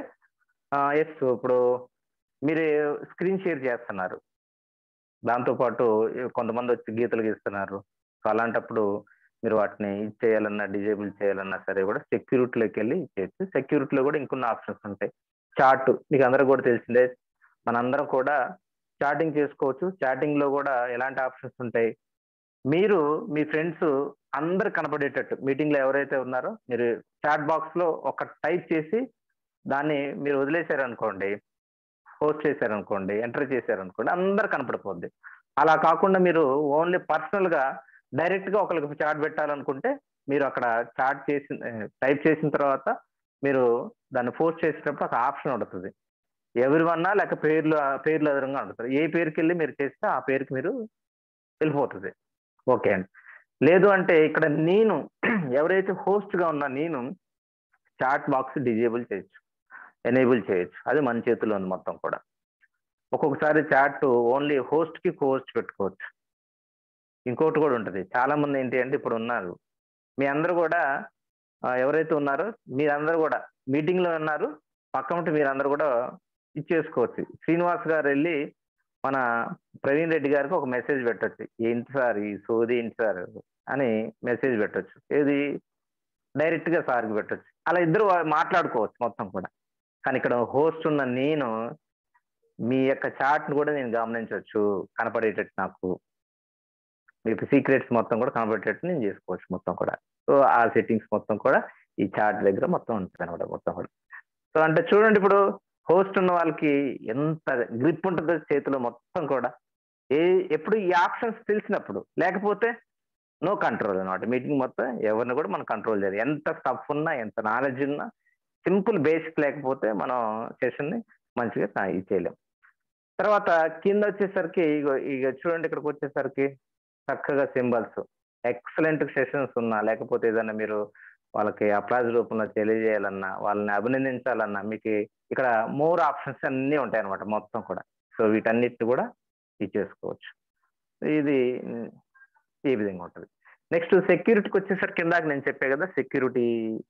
ఎస్ ఇప్పుడు మీరు స్క్రీన్ షేర్ చేస్తున్నారు దాంతోపాటు కొంతమంది వచ్చి గీతలు గీస్తున్నారు సో అలాంటప్పుడు మీరు వాటిని ఇది చేయాలన్నా డిజేబుల్ చేయాలన్నా సరే కూడా సెక్యూరిటీలోకి వెళ్ళి చేయొచ్చు సెక్యూరిటీలో కూడా ఇంకొన్ని ఆప్షన్స్ ఉంటాయి చాట్ మీకు అందరూ కూడా తెలిసిందే మనందరం కూడా చాటింగ్ చేసుకోవచ్చు చాటింగ్ లో కూడా ఎలాంటి ఆప్షన్స్ ఉంటాయి మీరు మీ ఫ్రెండ్స్ అందరు కనపడేటట్టు మీటింగ్ లో ఎవరైతే ఉన్నారో మీరు చాట్ బాక్స్ లో ఒక టైప్ చేసి దాన్ని మీరు వదిలేశారనుకోండి పోస్ట్ చేశారనుకోండి ఎంటర్ చేశారనుకోండి అందరు కనపడిపోద్ది అలా కాకుండా మీరు ఓన్లీ పర్సనల్ గా డైరెక్ట్ గా ఒకరికి చాట్ పెట్టాలనుకుంటే మీరు అక్కడ చాట్ చేసి టైప్ చేసిన తర్వాత మీరు దాన్ని పోస్ట్ చేసేటప్పుడు ఒక ఆప్షన్ ఉంటుంది ఎవరి వన్నా లేక పేర్లు పేర్లు ఎదురుగా ఉంటుంది ఏ పేరుకి వెళ్ళి మీరు చేస్తే ఆ పేరుకి మీరు వెళ్ళిపోతుంది ఓకే అండి లేదు అంటే ఇక్కడ నేను ఎవరైతే host గా ఉన్నా నేను చాట్ బాక్స్ డిజేబుల్ చేయొచ్చు ఎనేబుల్ చేయొచ్చు అది మన చేతిలో ఉంది మొత్తం కూడా ఒక్కొక్కసారి చాట్ ఓన్లీ హోస్ట్ కి హోస్ట్ పెట్టుకోవచ్చు ఇంకోటి కూడా ఉంటుంది చాలా మంది ఏంటి అంటే ఇప్పుడు ఉన్నారు మీ అందరూ కూడా ఆ, ఎవరైతే ఉన్నారో మీరందరూ కూడా మీటింగ్ లో ఉన్నారు పక్క ఉంటే మీరందరూ కూడా ఇచ్చేసుకోవచ్చు శ్రీనివాస్ గారు వెళ్ళి మన ప్రవీణ్ రెడ్డి గారికి ఒక మెసేజ్ పెట్టొచ్చు ఏంటి సార్ ఈ సోది ఏంటి సార్ అని మెసేజ్ పెట్టొచ్చు ఏది డైరెక్ట్ గా సార్కి పెట్టొచ్చు అలా ఇద్దరు మాట్లాడుకోవచ్చు మొత్తం కూడా కానీ ఇక్కడ హోస్ట్ ఉన్న నేను మీ యొక్క చాట్ ను కూడా నేను గమనించవచ్చు కనపడేటట్టు నాకు మీకు సీక్రెట్స్ మొత్తం కూడా కనపడేటట్టు నేను చేసుకోవచ్చు మొత్తం కూడా సో ఆ సెట్టింగ్స్ మొత్తం కూడా ఈ చాట్ దగ్గర మొత్తం ఉంటుంది అనమాట మొత్తం కూడా సో అంటే చూడండి ఇప్పుడు హోస్ట్ ఉన్న వాళ్ళకి ఎంత గ్రిప్ ఉంటుందో చేతిలో మొత్తం కూడా ఏ ఎప్పుడు ఈ ఆప్షన్స్ తెలిసినప్పుడు లేకపోతే నో కంట్రోల్ అనమాట మీటింగ్ మొత్తం ఎవరిని కూడా మనం కంట్రోల్ చేయాలి ఎంత స్టఫ్ ఉన్నా ఎంత నాలెడ్జ్ ఉన్నా సింపుల్ బేసిక్ లేకపోతే మనం సెషన్ని మంచిగా సా- ఇది చేయలేం తర్వాత కింద వచ్చేసరికి ఇగో ఇక చూడండి ఇక్కడికి వచ్చేసరికి చక్కగా సింబల్స్ ఎక్సలెంట్ సెషన్స్ ఉన్నా లేకపోతే ఏదైనా మీరు వాళ్ళకి అప్లాజ్ రూపంలో తెలియజేయాలన్నా వాళ్ళని అభినందించాలన్నా మీకు ఇక్కడ మోర్ ఆప్షన్స్ అన్నీ ఉంటాయి అనమాట మొత్తం కూడా సో వీటన్నిటిని కూడా ఇచ్చేసుకోవచ్చు ఇది ఉమ్, ఈ విధంగా ఉంటుంది నెక్స్ట్ సెక్యూరిటీకి వచ్చేసరికి ఇందాక నేను చెప్పే కదా సెక్యూరిటీ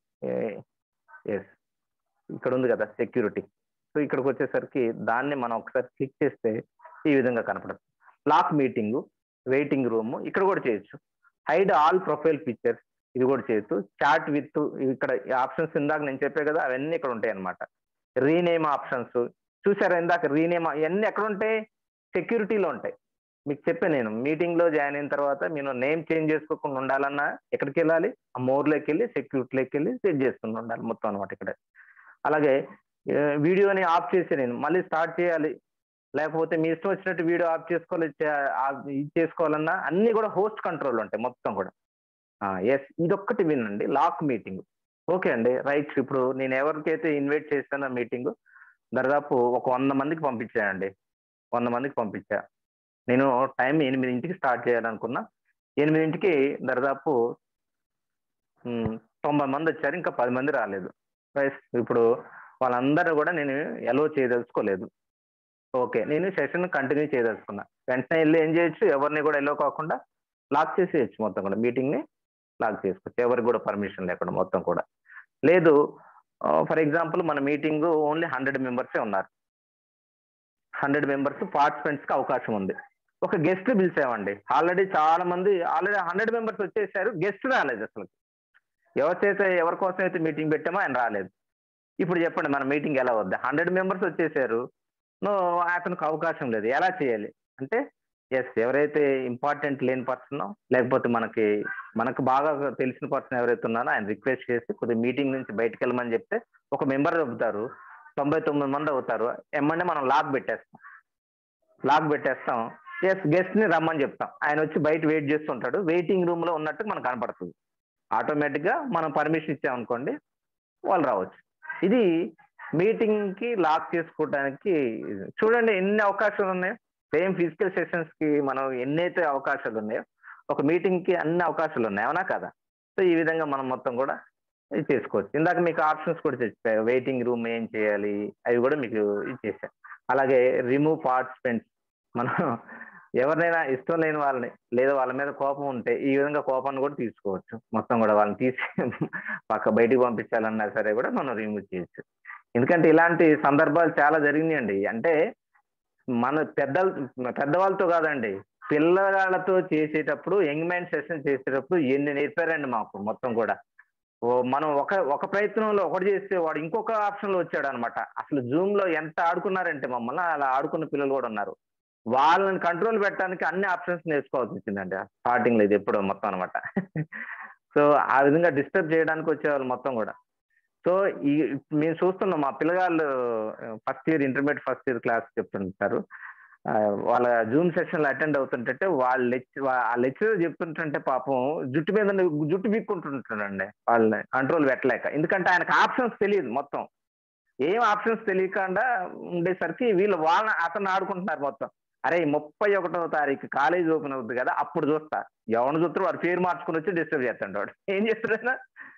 ఎస్ ఇక్కడ ఉంది కదా సెక్యూరిటీ సో ఇక్కడికి వచ్చేసరికి దాన్ని మనం ఒకసారి క్లిక్ చేస్తే ఈ విధంగా కనపడుతుంది లాక్ మీటింగ్ వెయిటింగ్ రూమ్ ఇక్కడ కూడా చేయొచ్చు హైడ్ ఆల్ ప్రొఫైల్ పిక్చర్స్ ఇది కూడా చేయొచ్చు చాట్ విత్ ఇక్కడ ఆప్షన్స్ ఇందాక నేను చెప్పే కదా అవన్నీ ఇక్కడ ఉంటాయి అనమాట రీనేమ్ ఆప్షన్స్ చూసారా ఇందాక రీనేమ్ ఇవన్నీ ఎక్కడ ఉంటాయి సెక్యూరిటీలో ఉంటాయి మీకు చెప్పాను నేను మీటింగ్ లో జాయిన్ అయిన తర్వాత మీరు నేమ్ చేంజ్ చేసుకోకుండా ఉండాలన్నా ఎక్కడికి వెళ్ళాలి ఆ మోర్లోకి వెళ్ళి సెక్యూరిటీలోకి వెళ్ళి సెట్ చేసుకుని ఉండాలి మొత్తం అనమాట ఇక్కడ అలాగే ఆ, వీడియోని ఆఫ్ చేసి నేను మళ్ళీ స్టార్ట్ చేయాలి లేకపోతే మీ ఇష్టం వచ్చినట్టు వీడియో ఆఫ్ చేసుకోవాలి చే- ఆ- ఇది చేసుకోవాలన్నా అన్ని కూడా హోస్ట్ కంట్రోల్ ఉంటాయి మొత్తం కూడా ఎస్ ఇదొక్కటి వినండి లాక్ మీటింగ్ ఓకే అండి రైట్ ఇప్పుడు నేను ఎవరికైతే ఇన్వైట్ చేశానో మీటింగ్ దాదాపు ఒక వంద మందికి పంపించానండి వంద మందికి పంపించా నేను టైం ఎనిమిదింటికి స్టార్ట్ చేయాలనుకున్నా ఎనిమిదింటికి దాదాపు ఉమ్, తొంభై మంది వచ్చారు ఇంకా పది మంది రాలేదు రైట్ ఇప్పుడు వాళ్ళందరూ కూడా నేను ఎలో చేయదలుచుకోలేదు ఓకే నేను సెషన్ కంటిన్యూ చేయదలుచుకున్నా వెంటనే వెళ్ళి ఏం చేయొచ్చు ఎవరిని కూడా ఎలో కాకుండా లాక్ చేసేయచ్చు మొత్తం కూడా మీటింగ్ ని లాక్ చేసుకోవచ్చు ఎవరికి కూడా పర్మిషన్ లేకుండా మొత్తం కూడా లేదు ఫర్ ఎగ్జాంపుల్ మన మీటింగ్ ఓన్లీ హండ్రెడ్ మెంబర్సే ఉన్నారు హండ్రెడ్ మెంబర్స్ పార్టిసిపెంట్స్కి అవకాశం ఉంది ఒక గెస్ట్ పిలిచామండి ఆల్రెడీ చాలా మంది ఆల్రెడీ హండ్రెడ్ మెంబర్స్ వచ్చేసారు గెస్ట్ రాలేదు అసలు ఎవరికైతే ఎవరి కోసం అయితే మీటింగ్ పెట్టామో ఆయన రాలేదు ఇప్పుడు చెప్పండి మన మీటింగ్ ఎలా వద్దా హండ్రెడ్ మెంబర్స్ వచ్చేసారు నో అతనికి అవకాశం లేదు ఎలా చేయాలి అంటే ఎస్ ఎవరైతే ఇంపార్టెంట్ లేని పర్సన్ లేకపోతే మనకి మనకు బాగా తెలిసిన పర్సన్ ఎవరైతే ఉన్నారో ఆయన రిక్వెస్ట్ చేసి కొద్దిగా మీటింగ్ నుంచి బయటకు వెళ్ళమని చెప్తే ఒక మెంబర్ చెబుతారు తొంభై తొమ్మిది మంది అవుతారు ఎమ్మంటే మనం లాక్ పెట్టేస్తాం లాక్ పెట్టేస్తాం ఎస్ గెస్ట్ ని రమ్మని చెప్తాం ఆయన వచ్చి బయట వెయిట్ చేస్తుంటాడు వెయిటింగ్ రూమ్ లో ఉన్నట్టు మనకు కనపడుతుంది ఆటోమేటిక్ గా మనం పర్మిషన్ ఇచ్చామనుకోండి వాళ్ళు రావచ్చు ఇది మీటింగ్ కి లాక్ చేసుకోవడానికి చూడండి ఎన్ని అవకాశాలు ఉన్నాయో సేమ్ ఫిజికల్ సెషన్స్ కి మనం ఎన్నైతే అవకాశాలు ఉన్నాయో ఒక మీటింగ్ కి అన్ని అవకాశాలు ఉన్నాయి అవునా కదా సో ఈ విధంగా మనం మొత్తం కూడా ఇది చేసుకోవచ్చు ఇందాక మీకు ఆప్షన్స్ కూడా చెప్పాయి వెయిటింగ్ రూమ్ ఏం చేయాలి అవి కూడా మీకు ఇచ్చేసాను అలాగే రిమూవ్ పార్టిసిపెంట్స్ మనం ఎవరినైనా ఇష్టం లేని వాళ్ళని లేదా వాళ్ళ మీద కోపం ఉంటే ఈ విధంగా కోపాన్ని కూడా తీసుకోవచ్చు మొత్తం కూడా వాళ్ళని తీసి పక్క బయటికి పంపించాలన్నా సరే కూడా మనం రిమూవ్ చేయొచ్చు ఎందుకంటే ఇలాంటి సందర్భాలు చాలా జరిగినాయండి అంటే మన పెద్దలు పెద్దవాళ్ళతో కాదండి పిల్లగాళ్ళతో చేసేటప్పుడు యంగ్ మ్యాన్ సెషన్ చేసేటప్పుడు ఎన్ని నేర్పారండి మాకు మొత్తం కూడా ఓ మనం ఒక ఒక ప్రయత్నంలో ఒకటి చేస్తే వాడు ఇంకొక ఆప్షన్ లో వచ్చాడు అనమాట అసలు జూమ్ లో ఎంత ఆడుకున్నారంటే మమ్మల్ని అలా ఆడుకున్న పిల్లలు కూడా ఉన్నారు వాళ్ళని కంట్రోల్ పెట్టడానికి అన్ని ఆప్షన్స్ నేర్చుకోవాల్సి వచ్చిందండి స్టార్టింగ్ లో ఇది ఎప్పుడో మొత్తం అనమాట సో ఆ విధంగా డిస్టర్బ్ చేయడానికి వచ్చేవాళ్ళు మొత్తం కూడా సో ఈ మేము చూస్తున్నాం మా పిల్లగాళ్ళు first year intermediate first year class చెప్తుంటారు ఆ, వాళ్ళ జూమ్ సెషన్ లో అటెండ్ అవుతుంటే వాళ్ళ లెక్చర్ ఆ లెక్చర్ చెప్తుంటుంటే పాపం జుట్టు మీద ఉండి జుట్టు బిక్కుంటుంటాడండి వాళ్ళని కంట్రోల్ పెట్టలేక ఎందుకంటే ఆయనకు ఆప్షన్స్ తెలియదు మొత్తం ఏం ఆప్షన్స్ తెలియకుండా ఉండేసరికి వీళ్ళు వాళ్ళ అతను ఆడుకుంటున్నారు మొత్తం అరే ముప్పై ఒకటో తారీఖు కాలేజ్ ఓపెన్ అవుతుంది కదా అప్పుడు చూస్తా ఎవరిని చూస్తారు వాడు పేరు మార్చుకుని వచ్చి డిస్టర్బ్ చేస్తాడు వాడు ఏం చేస్తాడైనా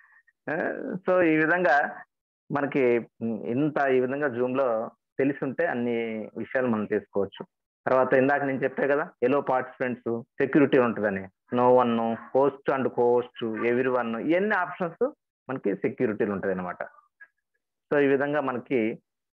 సో ఈ విధంగా మనకి ఇంత ఈ విధంగా జూమ్ లో తెలిసి ఉంటే అన్ని విషయాలు మనం తీసుకోవచ్చు తర్వాత ఇందాక నేను చెప్పా కదా ఎలో పార్టిసిపెంట్స్ సెక్యూరిటీ ఉంటుందని no one host and coast everyone ఇవన్నీ ఆప్షన్స్ మనకి సెక్యూరిటీలు ఉంటుంది అనమాట సో ఈ విధంగా మనకి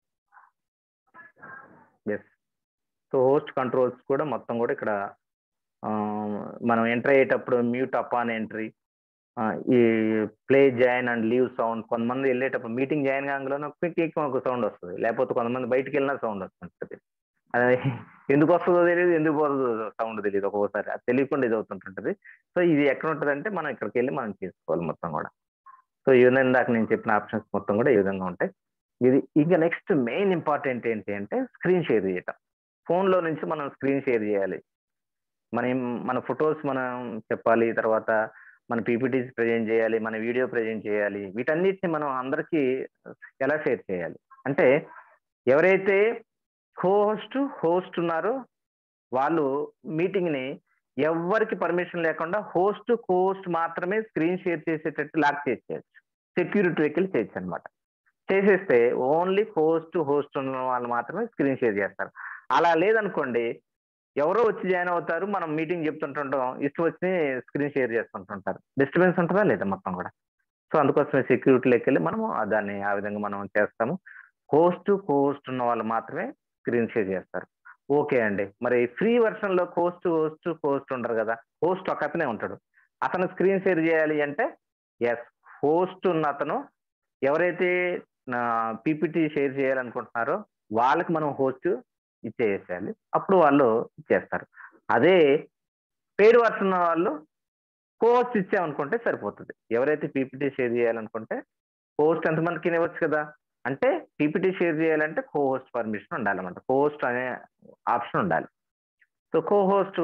ఎస్ సో హోస్ట్ కంట్రోల్స్ కూడా మొత్తం కూడా ఇక్కడ ఆ, మనం ఎంటర్ అయ్యేటప్పుడు మ్యూట్ అప్ ఆన్ ఎంట్రీ ఈ play join and leave sound కొంతమంది వెళ్ళేటప్పుడు మీటింగ్ జాయిన్ కాగానే క్విక్ క్విక్ ఒక సౌండ్ వస్తుంది లేకపోతే కొంతమంది బయటికి వెళ్ళినా సౌండ్ వస్తుంటుంది అది ఎందుకు వస్తుందో తెలియదు ఎందుకు పోతుందో సౌండ్ తెలియదు ఒక్కొక్కసారి అది తెలియకుండా ఇది అవుతుంటుంటది సో ఇది ఎక్కడ ఉంటుంది అంటే మనం ఇక్కడికి వెళ్ళి మనం చేసుకోవాలి మొత్తం కూడా సో ఈ విధంగా ఇందాక నేను చెప్పిన ఆప్షన్స్ మొత్తం కూడా ఈ విధంగా ఉంటాయి ఇది ఇంకా నెక్స్ట్ మెయిన్ ఇంపార్టెంట్ ఏంటి అంటే స్క్రీన్ షేర్ చేయటం ఫోన్లో నుంచి మనం స్క్రీన్ షేర్ చేయాలి మనం మన ఫొటోస్ మనం చెప్పాలి తర్వాత మన పీపీటీస్ ప్రజెంట్ చేయాలి మన వీడియో ప్రజెంట్ చేయాలి వీటన్నిటిని మనం అందరికీ ఎలా షేర్ చేయాలి అంటే ఎవరైతే హోస్ట్ హోస్ట్ ఉన్నారో వాళ్ళు మీటింగ్ని ఎవరికి పర్మిషన్ లేకుండా హోస్ట్ హోస్ట్ మాత్రమే స్క్రీన్ షేర్ చేసేటట్టు లాక్ చేసేయచ్చు సెక్యూరిటీ వెహికల్ చేయొచ్చు అనమాట చేసేస్తే ఓన్లీ హోస్ట్ హోస్ట్ ఉన్న వాళ్ళు మాత్రమే స్క్రీన్ షేర్ చేస్తారు అలా లేదనుకోండి ఎవరో వచ్చి జాయిన్ అవుతారు మనం మీటింగ్ చెప్తుంటుంటాం ఇష్టం వచ్చి స్క్రీన్ షేర్ చేస్తుంటుంటారు డిస్టర్బెన్స్ ఉంటుందా లేదా మొత్తం కూడా సో అందుకోసమే సెక్యూరిటీలోకి వెళ్ళి మనము ఆ దాన్ని ఆ విధంగా మనం చేస్తాము హోస్ట్ హోస్ట్ ఉన్న వాళ్ళు మాత్రమే స్క్రీన్ షేర్ చేస్తారు ఓకే అండి మరి ఫ్రీ వెర్షన్ లో హోస్ట్ హోస్ట్ హోస్ట్ ఉండరు కదా హోస్ట్ ఒక అతనే ఉంటాడు అతను స్క్రీన్ షేర్ చేయాలి అంటే ఎస్ హోస్ట్ ఉన్న అతను ఎవరైతే పీపీటీ షేర్ చేయాలనుకుంటున్నారో వాళ్ళకి మనం హోస్ట్ ఇచ్చేసేయాలి అప్పుడు వాళ్ళు ఇచ్చేస్తారు అదే పేరు వర్షన్ ఉన్న వాళ్ళు హోస్ట్ ఇచ్చామనుకుంటే సరిపోతుంది ఎవరైతే పీపీటీ షేర్ చేయాలనుకుంటే హోస్ట్ ఎంతమందికి ఇవ్వచ్చు కదా అంటే పీపీటీ షేర్ చేయాలంటే కో హోస్ట్ పర్మిషన్ ఉండాలన్నమాట కో హోస్ట్ అనే ఆప్షన్ ఉండాలి సో కో హోస్ట్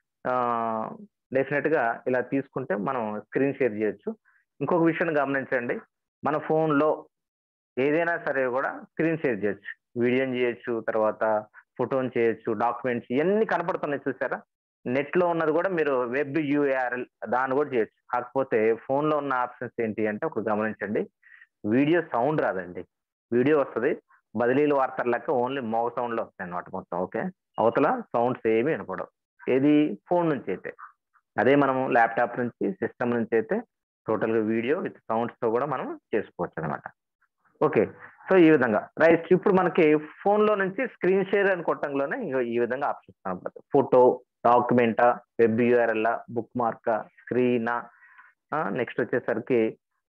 డెఫినెట్గా ఇలా తీసుకుంటే మనం స్క్రీన్ షేర్ చేయొచ్చు ఇంకొక విషయం గమనించండి మన ఫోన్లో ఏదైనా సరే కూడా స్క్రీన్ షేర్ చేయొచ్చు వీడియోని చేయొచ్చు తర్వాత ఫోటోని చేయొచ్చు డాక్యుమెంట్స్ ఇవన్నీ కనపడుతున్నాయి చూసారా నెట్లో ఉన్నది కూడా మీరు వెబ్ యూఆర్ఎల్ దాన్ని కూడా చేయొచ్చు కాకపోతే ఫోన్లో ఉన్న ఆప్షన్స్ ఏంటి అంటే ఒక గమనించండి వీడియో సౌండ్ రాదండి వీడియో వస్తుంది బదిలీలు వార్తల లెక్క ఓన్లీ మోగ సౌండ్లో వస్తాయి అన్నమాట మొత్తం ఓకే అవతల సౌండ్స్ ఏమీ వినపడవు ఏది ఫోన్ నుంచి అయితే అదే మనము ల్యాప్టాప్ నుంచి సిస్టమ్ నుంచి అయితే టోటల్ గా వీడియో విత్ సౌండ్స్ తో కూడా మనం చేసుకోవచ్చు అనమాట ఓకే సో ఈ విధంగా రైట్ ఇప్పుడు మనకి ఫోన్ లో నుంచి స్క్రీన్ షేర్ అని కొట్టంలోనే ఇగో ఈ విధంగా ఆప్షన్స్ కనపడతాయి ఫోటో డాక్యుమెంటా వెబ్ యూఆర్ఎల్ బుక్ మార్కా స్క్రీనా నెక్స్ట్ వచ్చేసరికి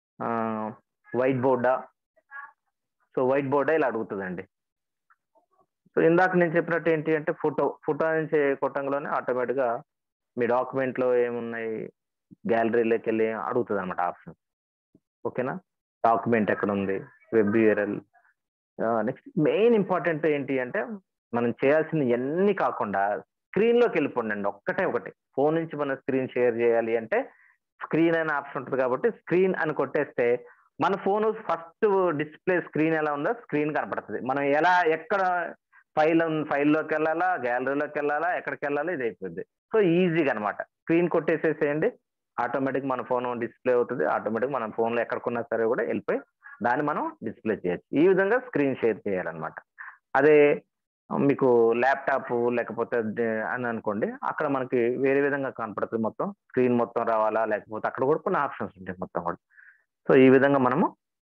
వైట్ బోర్డా సో వైట్ బోర్డా ఇలా అడుగుతుందండి సో ఇందాక నేను చెప్పినట్టు ఏంటి అంటే ఫోటో ఫోటో నుంచి కొట్టంలోనే ఆటోమేటిక్ గా మీ డాక్యుమెంట్ లో ఏమున్నాయి గ్యాలరీలోకి వెళ్ళి అడుగుతుంది అనమాట ఆప్షన్ ఓకేనా డాక్యుమెంట్ ఎక్కడ ఉంది web URL next main important ఏంటి అంటే మనం చేయాల్సింది ఎన్ని కాకుండా స్క్రీన్ లోకి వెళ్ళిపోండి అండి ఒక్కటే ఒకటి ఫోన్ నుంచి మనం స్క్రీన్ షేర్ చేయాలి అంటే స్క్రీన్ అనే ఆప్షన్ ఉంటుంది కాబట్టి స్క్రీన్ అని కొట్టేస్తే మన ఫోన్ ఫస్ట్ డిస్ప్లే స్క్రీన్ ఎలా ఉందో స్క్రీన్ కనపడుతుంది మనం ఎలా ఎక్కడ ఫైల్ ఫైల్లోకి వెళ్ళాలా గ్యాలరీలోకి వెళ్ళాలా ఎక్కడికి వెళ్ళాలా ఇది అయిపోద్ది సో ఈజీగా అనమాట స్క్రీన్ కొట్టేసేసేయండి ఆటోమేటిక్ మన ఫోన్ డిస్ప్లే అవుతుంది ఆటోమేటిక్ మన ఫోన్లో ఎక్కడికున్నా సరే కూడా వెళ్ళిపోయి దాన్ని మనం డిస్ప్లే చేయొచ్చు ఈ విధంగా స్క్రీన్ షేర్ చేయాలన్నమాట అదే మీకు ల్యాప్టాప్ లేకపోతే దే- అని అనుకోండి అక్కడ మనకి వేరే విధంగా కనపడుతుంది మొత్తం స్క్రీన్ మొత్తం రావాలా లేకపోతే అక్కడ కూడా కొన్ని ఆప్షన్స్ ఉంటాయి మొత్తం కూడా సో ఈ విధంగా మనము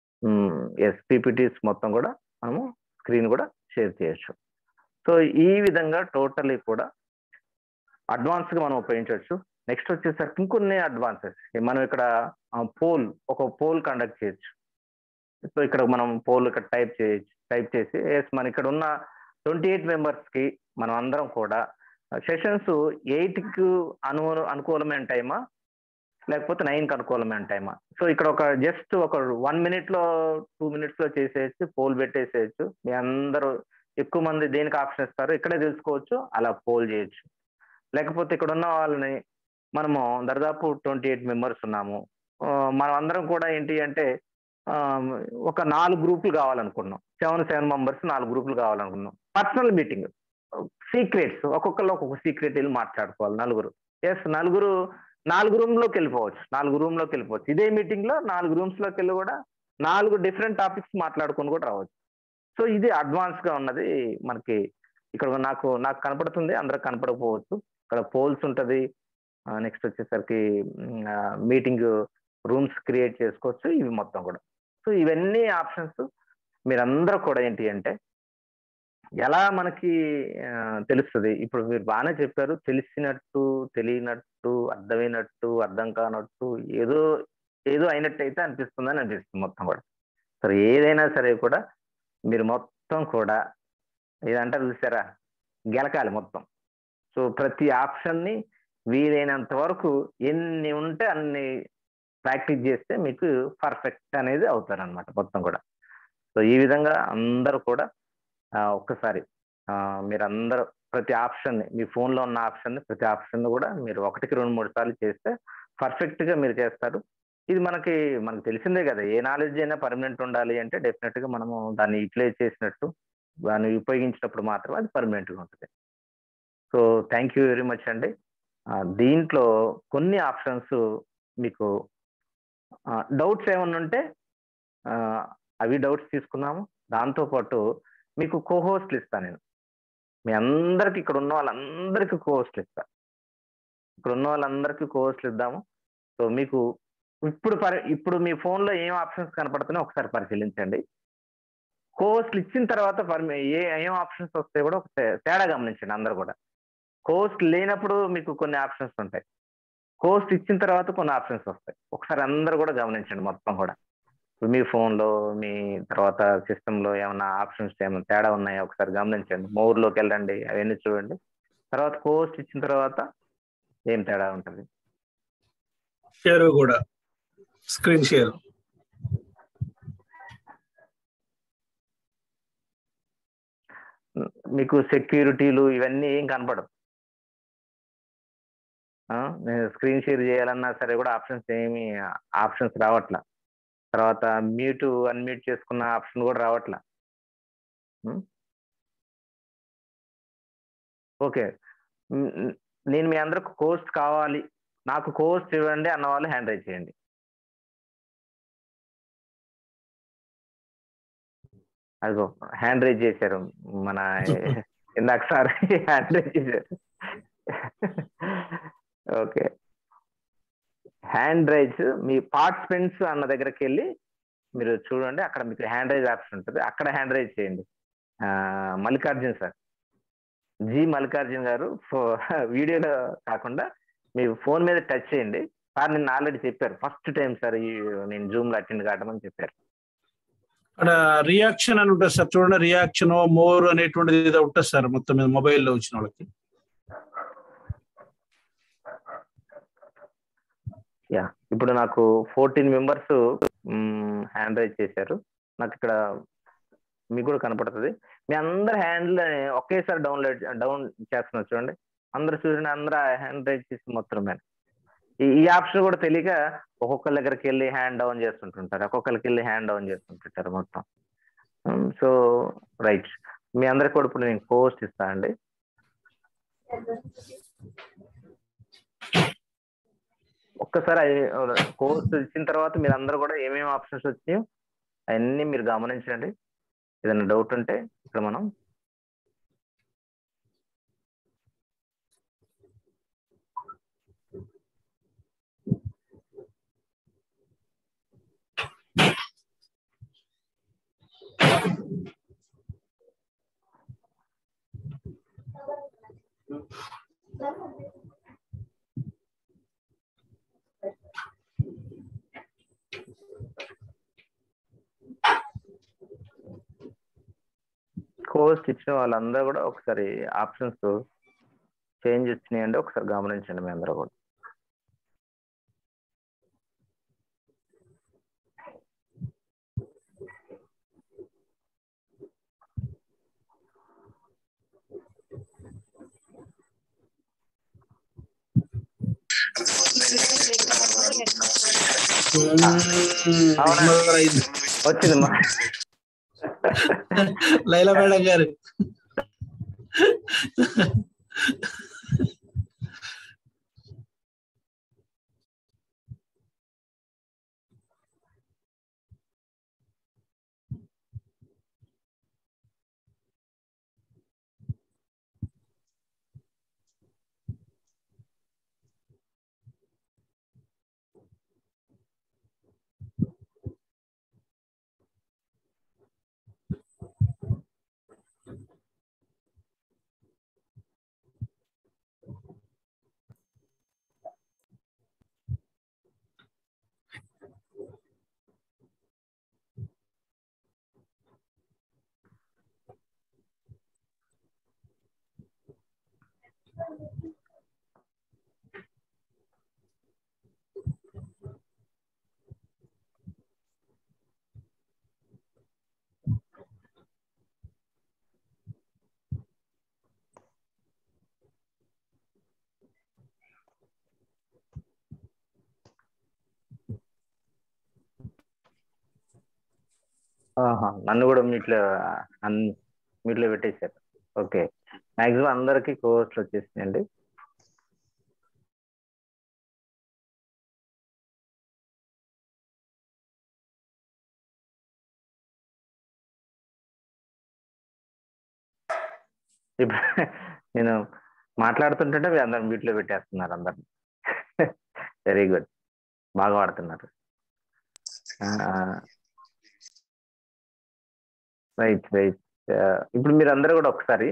ఎస్ పీపీటీస్ మొత్తం కూడా మనము స్క్రీన్ కూడా షేర్ చేయొచ్చు సో ఈ విధంగా టోటలీ కూడా అడ్వాన్స్ గా మనం ఉపయోగించవచ్చు నెక్స్ట్ వచ్చేసరికి ఇంకొన్ని అడ్వాన్సెస్ మనం ఇక్కడ పోల్ ఒక పోల్ కండక్ట్ చేయొచ్చు సో ఇక్కడ మనం పోల్ ఇక్కడ టైప్ చేయొచ్చు టైప్ చేసి ఎస్ మన ఇక్కడ ఉన్న ట్వంటీ ఎయిట్ మెంబర్స్ కి మనం అందరం కూడా సెషన్స్ ఎయిట్ కు అను అనుకూలమైన టైమా లేకపోతే నైన్ కి అనుకూలమైన టైమా సో ఇక్కడ ఒక జస్ట్ ఒక వన్ మినిట్ లో టూ మినిట్స్ లో చేసేయచ్చు పోల్ పెట్టేసేయచ్చు మీ అందరూ ఎక్కువ మంది దేనికి ఆప్షన్ ఇస్తారు ఇక్కడే తెలుసుకోవచ్చు అలా పోల్ చేయొచ్చు లేకపోతే ఇక్కడ ఉన్న వాళ్ళని మనము దాదాపు ట్వంటీ ఎయిట్ మెంబర్స్ ఉన్నాము ఆ, మనం అందరం కూడా ఏంటి అంటే ఆ, ఒక నాలుగు గ్రూపులు కావాలనుకున్నాం సెవెన్ సెవెన్ మెంబర్స్ నాలుగు గ్రూపులు కావాలనుకున్నాం పర్సనల్ మీటింగ్ సీక్రెట్స్ ఒక్కొక్కరు ఒక్కొక్క సీక్రెట్ వెళ్ళి మాట్లాడుకోవాలి నలుగురు ఎస్ నలుగురు నాలుగు రూమ్ లోకి వెళ్ళిపోవచ్చు నాలుగు రూమ్ లోకి వెళ్ళిపోవచ్చు ఇదే మీటింగ్ లో నాలుగు రూమ్స్ లోకి వెళ్ళి కూడా నాలుగు డిఫరెంట్ టాపిక్స్ మాట్లాడుకొని కూడా రావచ్చు సో ఇది అడ్వాన్స్ గా ఉన్నది మనకి ఇక్కడ నాకు నాకు కనపడుతుంది అందరికి కనపడకపోవచ్చు ఇక్కడ పోల్స్ ఉంటది నెక్స్ట్ వచ్చేసరికి మీటింగ్ రూమ్స్ క్రియేట్ చేసుకోవచ్చు ఇవి మొత్తం కూడా సో ఇవన్నీ ఆప్షన్స్ మీరందరూ కూడా ఏంటి అంటే ఎలా మనకి ఆ, తెలుస్తుంది ఇప్పుడు మీరు బాగానే చెప్పారు తెలిసినట్టు తెలియనట్టు అర్థమైనట్టు అర్థం కానట్టు ఏదో ఏదో అయినట్టు అయితే అనిపిస్తుందని అనిపిస్తుంది మొత్తం కూడా సరే ఏదైనా సరే కూడా మీరు మొత్తం కూడా ఇదంటారు చూసారా గెలకాలి మొత్తం సో ప్రతి ఆప్షన్ని వీలైనంత వరకు ఎన్ని ఉంటే అన్ని ప్రాక్టీస్ చేస్తే మీకు పర్ఫెక్ట్ అనేది అవుతారు అనమాట మొత్తం కూడా సో ఈ విధంగా అందరూ కూడా ఆ, ఒక్కసారి ఆ, మీరందరూ ప్రతి ఆప్షన్ మీ ఫోన్లో ఉన్న ఆప్షన్ ప్రతి ఆప్షన్ కూడా మీరు ఒకటికి రెండు మూడు సార్లు చేస్తే పర్ఫెక్ట్ గా మీరు చేస్తారు ఇది మనకి మనకు తెలిసిందే కదా ఏ నాలెడ్జ్ అయినా పర్మనెంట్ ఉండాలి అంటే డెఫినెట్ గా మనము దాన్ని యూటిలైజ్ చేసినట్టు దాన్ని ఉపయోగించినప్పుడు మాత్రమే అది పర్మనెంట్ గా ఉంటుంది so thank you very much అండి ఆ, దీంట్లో కొన్ని ఆప్షన్స్ మీకు డౌట్స్ ఏమన్నా ఉంటే ఆ, అవి డౌట్స్ తీసుకున్నాము దాంతోపాటు మీకు కోహోస్ట్లు ఇస్తాను నేను మీ అందరికి ఇక్కడ ఉన్న వాళ్ళందరికీ కోహోస్ట్లు ఇస్తా ఇక్కడ ఉన్న వాళ్ళందరికీ కోహోస్ట్లు ఇద్దాము సో మీకు ఇప్పుడు పరి ఇప్పుడు మీ ఫోన్లో ఏం ఆప్షన్స్ కనపడుతున్నాయో ఒకసారి పరిశీలించండి కోహోస్ట్లు ఇచ్చిన తర్వాత పర్మి ఏ ఏం ఆప్షన్స్ వస్తాయి కూడా ఒక తే- తేడా గమనించండి అందరు కూడా కోస్ట్ లేనప్పుడు మీకు కొన్ని ఆప్షన్స్ ఉంటాయి కోస్ట్ ఇచ్చిన తర్వాత కొన్ని ఆప్షన్స్ వస్తాయి ఒకసారి అందరు కూడా గమనించండి మొత్తం కూడా మీ ఫోన్లో మీ తర్వాత సిస్టంలో ఏమైనా ఆప్షన్స్ ఏమైనా తేడా ఉన్నాయో ఒకసారి గమనించండి మోర్లోకి వెళ్ళండి అవన్నీ చూడండి తర్వాత కోస్ట్ ఇచ్చిన తర్వాత ఏం తేడా ఉంటుంది షేర్ కూడా స్క్రీన్ షేర్ మీకు సెక్యూరిటీలు ఇవన్నీ ఏం కనపడవు ఆ, నేను స్క్రీన్ షేర్ చేయాలన్నా సరే కూడా ఆప్షన్స్ ఏమి ఆప్షన్స్ రావట్లా తర్వాత మ్యూట్ అన్మ్యూట్ చేసుకున్న ఆప్షన్ కూడా రావట్లా ఉం? ఓకే ఉం, ఉం, నేను మీ అందరికి కోస్ట్ కావాలి నాకు కోస్ట్ ఇవ్వండి అన్న వాళ్ళు హ్యాండ్ రైజ్ చేయండి అదిగో హ్యాండ్ రైజ్ చేశారు మన ఇందాక సార్ హ్యాండ్ రైజ్ చేశారు ఓకే హ్యాండ్ రైజ్ మీ పార్టిసిపెంట్స్ అన్న దగ్గరికి వెళ్ళి మీరు చూడండి అక్కడ మీకు హ్యాండ్ రైజ్ ఆప్షన్ ఉంటుంది అక్కడ హ్యాండ్ రైజ్ చేయండి ఆ, మల్లికార్జున్ సార్ జి మల్లికార్జున్ గారు ఫో- వీడియోలో కాకుండా మీ ఫోన్ మీద టచ్ చేయండి సార్ నిన్న ఆల్రెడీ చెప్పారు ఫస్ట్ టైం సార్ ఈ నేను జూమ్ లో అటెండ్ కావడం చెప్పారు అక్కడ రియాక్షన్ అని ఉంటుంది సార్ చూడండి రియాక్షన్ మోర్ అనేటువంటిది ఏదో ఉంటుంది సార్ మొత్తం మీద మొబైల్లో వచ్చిన వాళ్ళకి యా ఇప్పుడు నాకు ఫోర్టీన్ మెంబర్స్ హ్యాండ్ రైజ్ చేశారు నాకు ఇక్కడ మీకు కూడా కనపడుతుంది మీ అందరు హ్యాండ్ ఒకేసారి డౌన్లోడ్ డౌన్ చేస్తున్నారు చూడండి అందరు చూడండి అందరూ హ్యాండ్ రైజ్ చేసి మొత్తం మీద ఈ ఈ ఆప్షన్ కూడా తెలియక ఒక్కొక్కరి దగ్గరికి వెళ్ళి హ్యాండ్ డౌన్ చేస్తుంటుంటారు ఒక్కొక్కరికి వెళ్ళి హ్యాండ్ డౌన్ చేస్తుంటుంటారు మొత్తం సో రైట్ మీ అందరికి కూడా ఇప్పుడు నేను పోస్ట్ ఇస్తా అండి ఒక్కసారి కోర్స్ ఇచ్చిన తర్వాత మీరు అందరూ కూడా ఏమేమి ఆప్షన్స్ వచ్చాయో అవన్నీ మీరు గమనించండి ఏదైనా డౌట్ ఉంటే ఇక్కడ మనం కోర్స్ ఇచ్చిన వాళ్ళందరూ కూడా ఒకసారి ఆప్షన్స్ చేంజ్ వచ్చినాయండి ఒకసారి గమనించండి మీ అందరూ కూడా అవునా? మొదలైంది. వచ్చిందమ్మా లైలా మేడం గారు ఆహా, నన్ను కూడా మీట్లో అన్ని మీట్లో పెట్టేశారు ఓకే మాక్సిమం అందరికి కోర్సులు వచ్చేసినాయండి ఇప్పుడు నేను మాట్లాడుతుంటే మీరు అందరు మీట్లో పెట్టేస్తున్నారు అందరు వెరీ గుడ్ బాగా వాడుతున్నారు రైట్ రైట్ ఇప్పుడు మీరు అందరూ కూడా ఒకసారి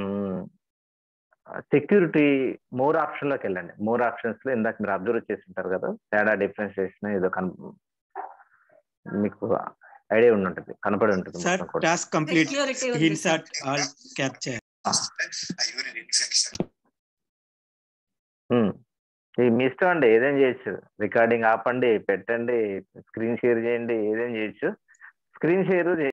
సెక్యూరిటీ మోర్ ఆప్షన్ లోకి వెళ్ళండి మోర్ ఆప్షన్స్ లో ఇందాక మీరు అబ్జర్వ్ చేసి ఉంటారు కదా తేడా డిఫరెన్షియేషన్ ఏదో కన్ మీకు ఐడియా ఉండి ఉంటుంది కనపడి ఉంటుంది సార్ మొత్తం కూడా టాస్క్ కంప్లీట్ Security ఉంది screen sir. Shot all capture um. ఇది మీ ఇష్టం అండి ఏదేం చేయొచ్చు రికార్డింగ్ ఆపండి పెట్టండి స్క్రీన్ షేర్ చేయండి ఏదేం చేయొచ్చు స్క్రీన్ షేర్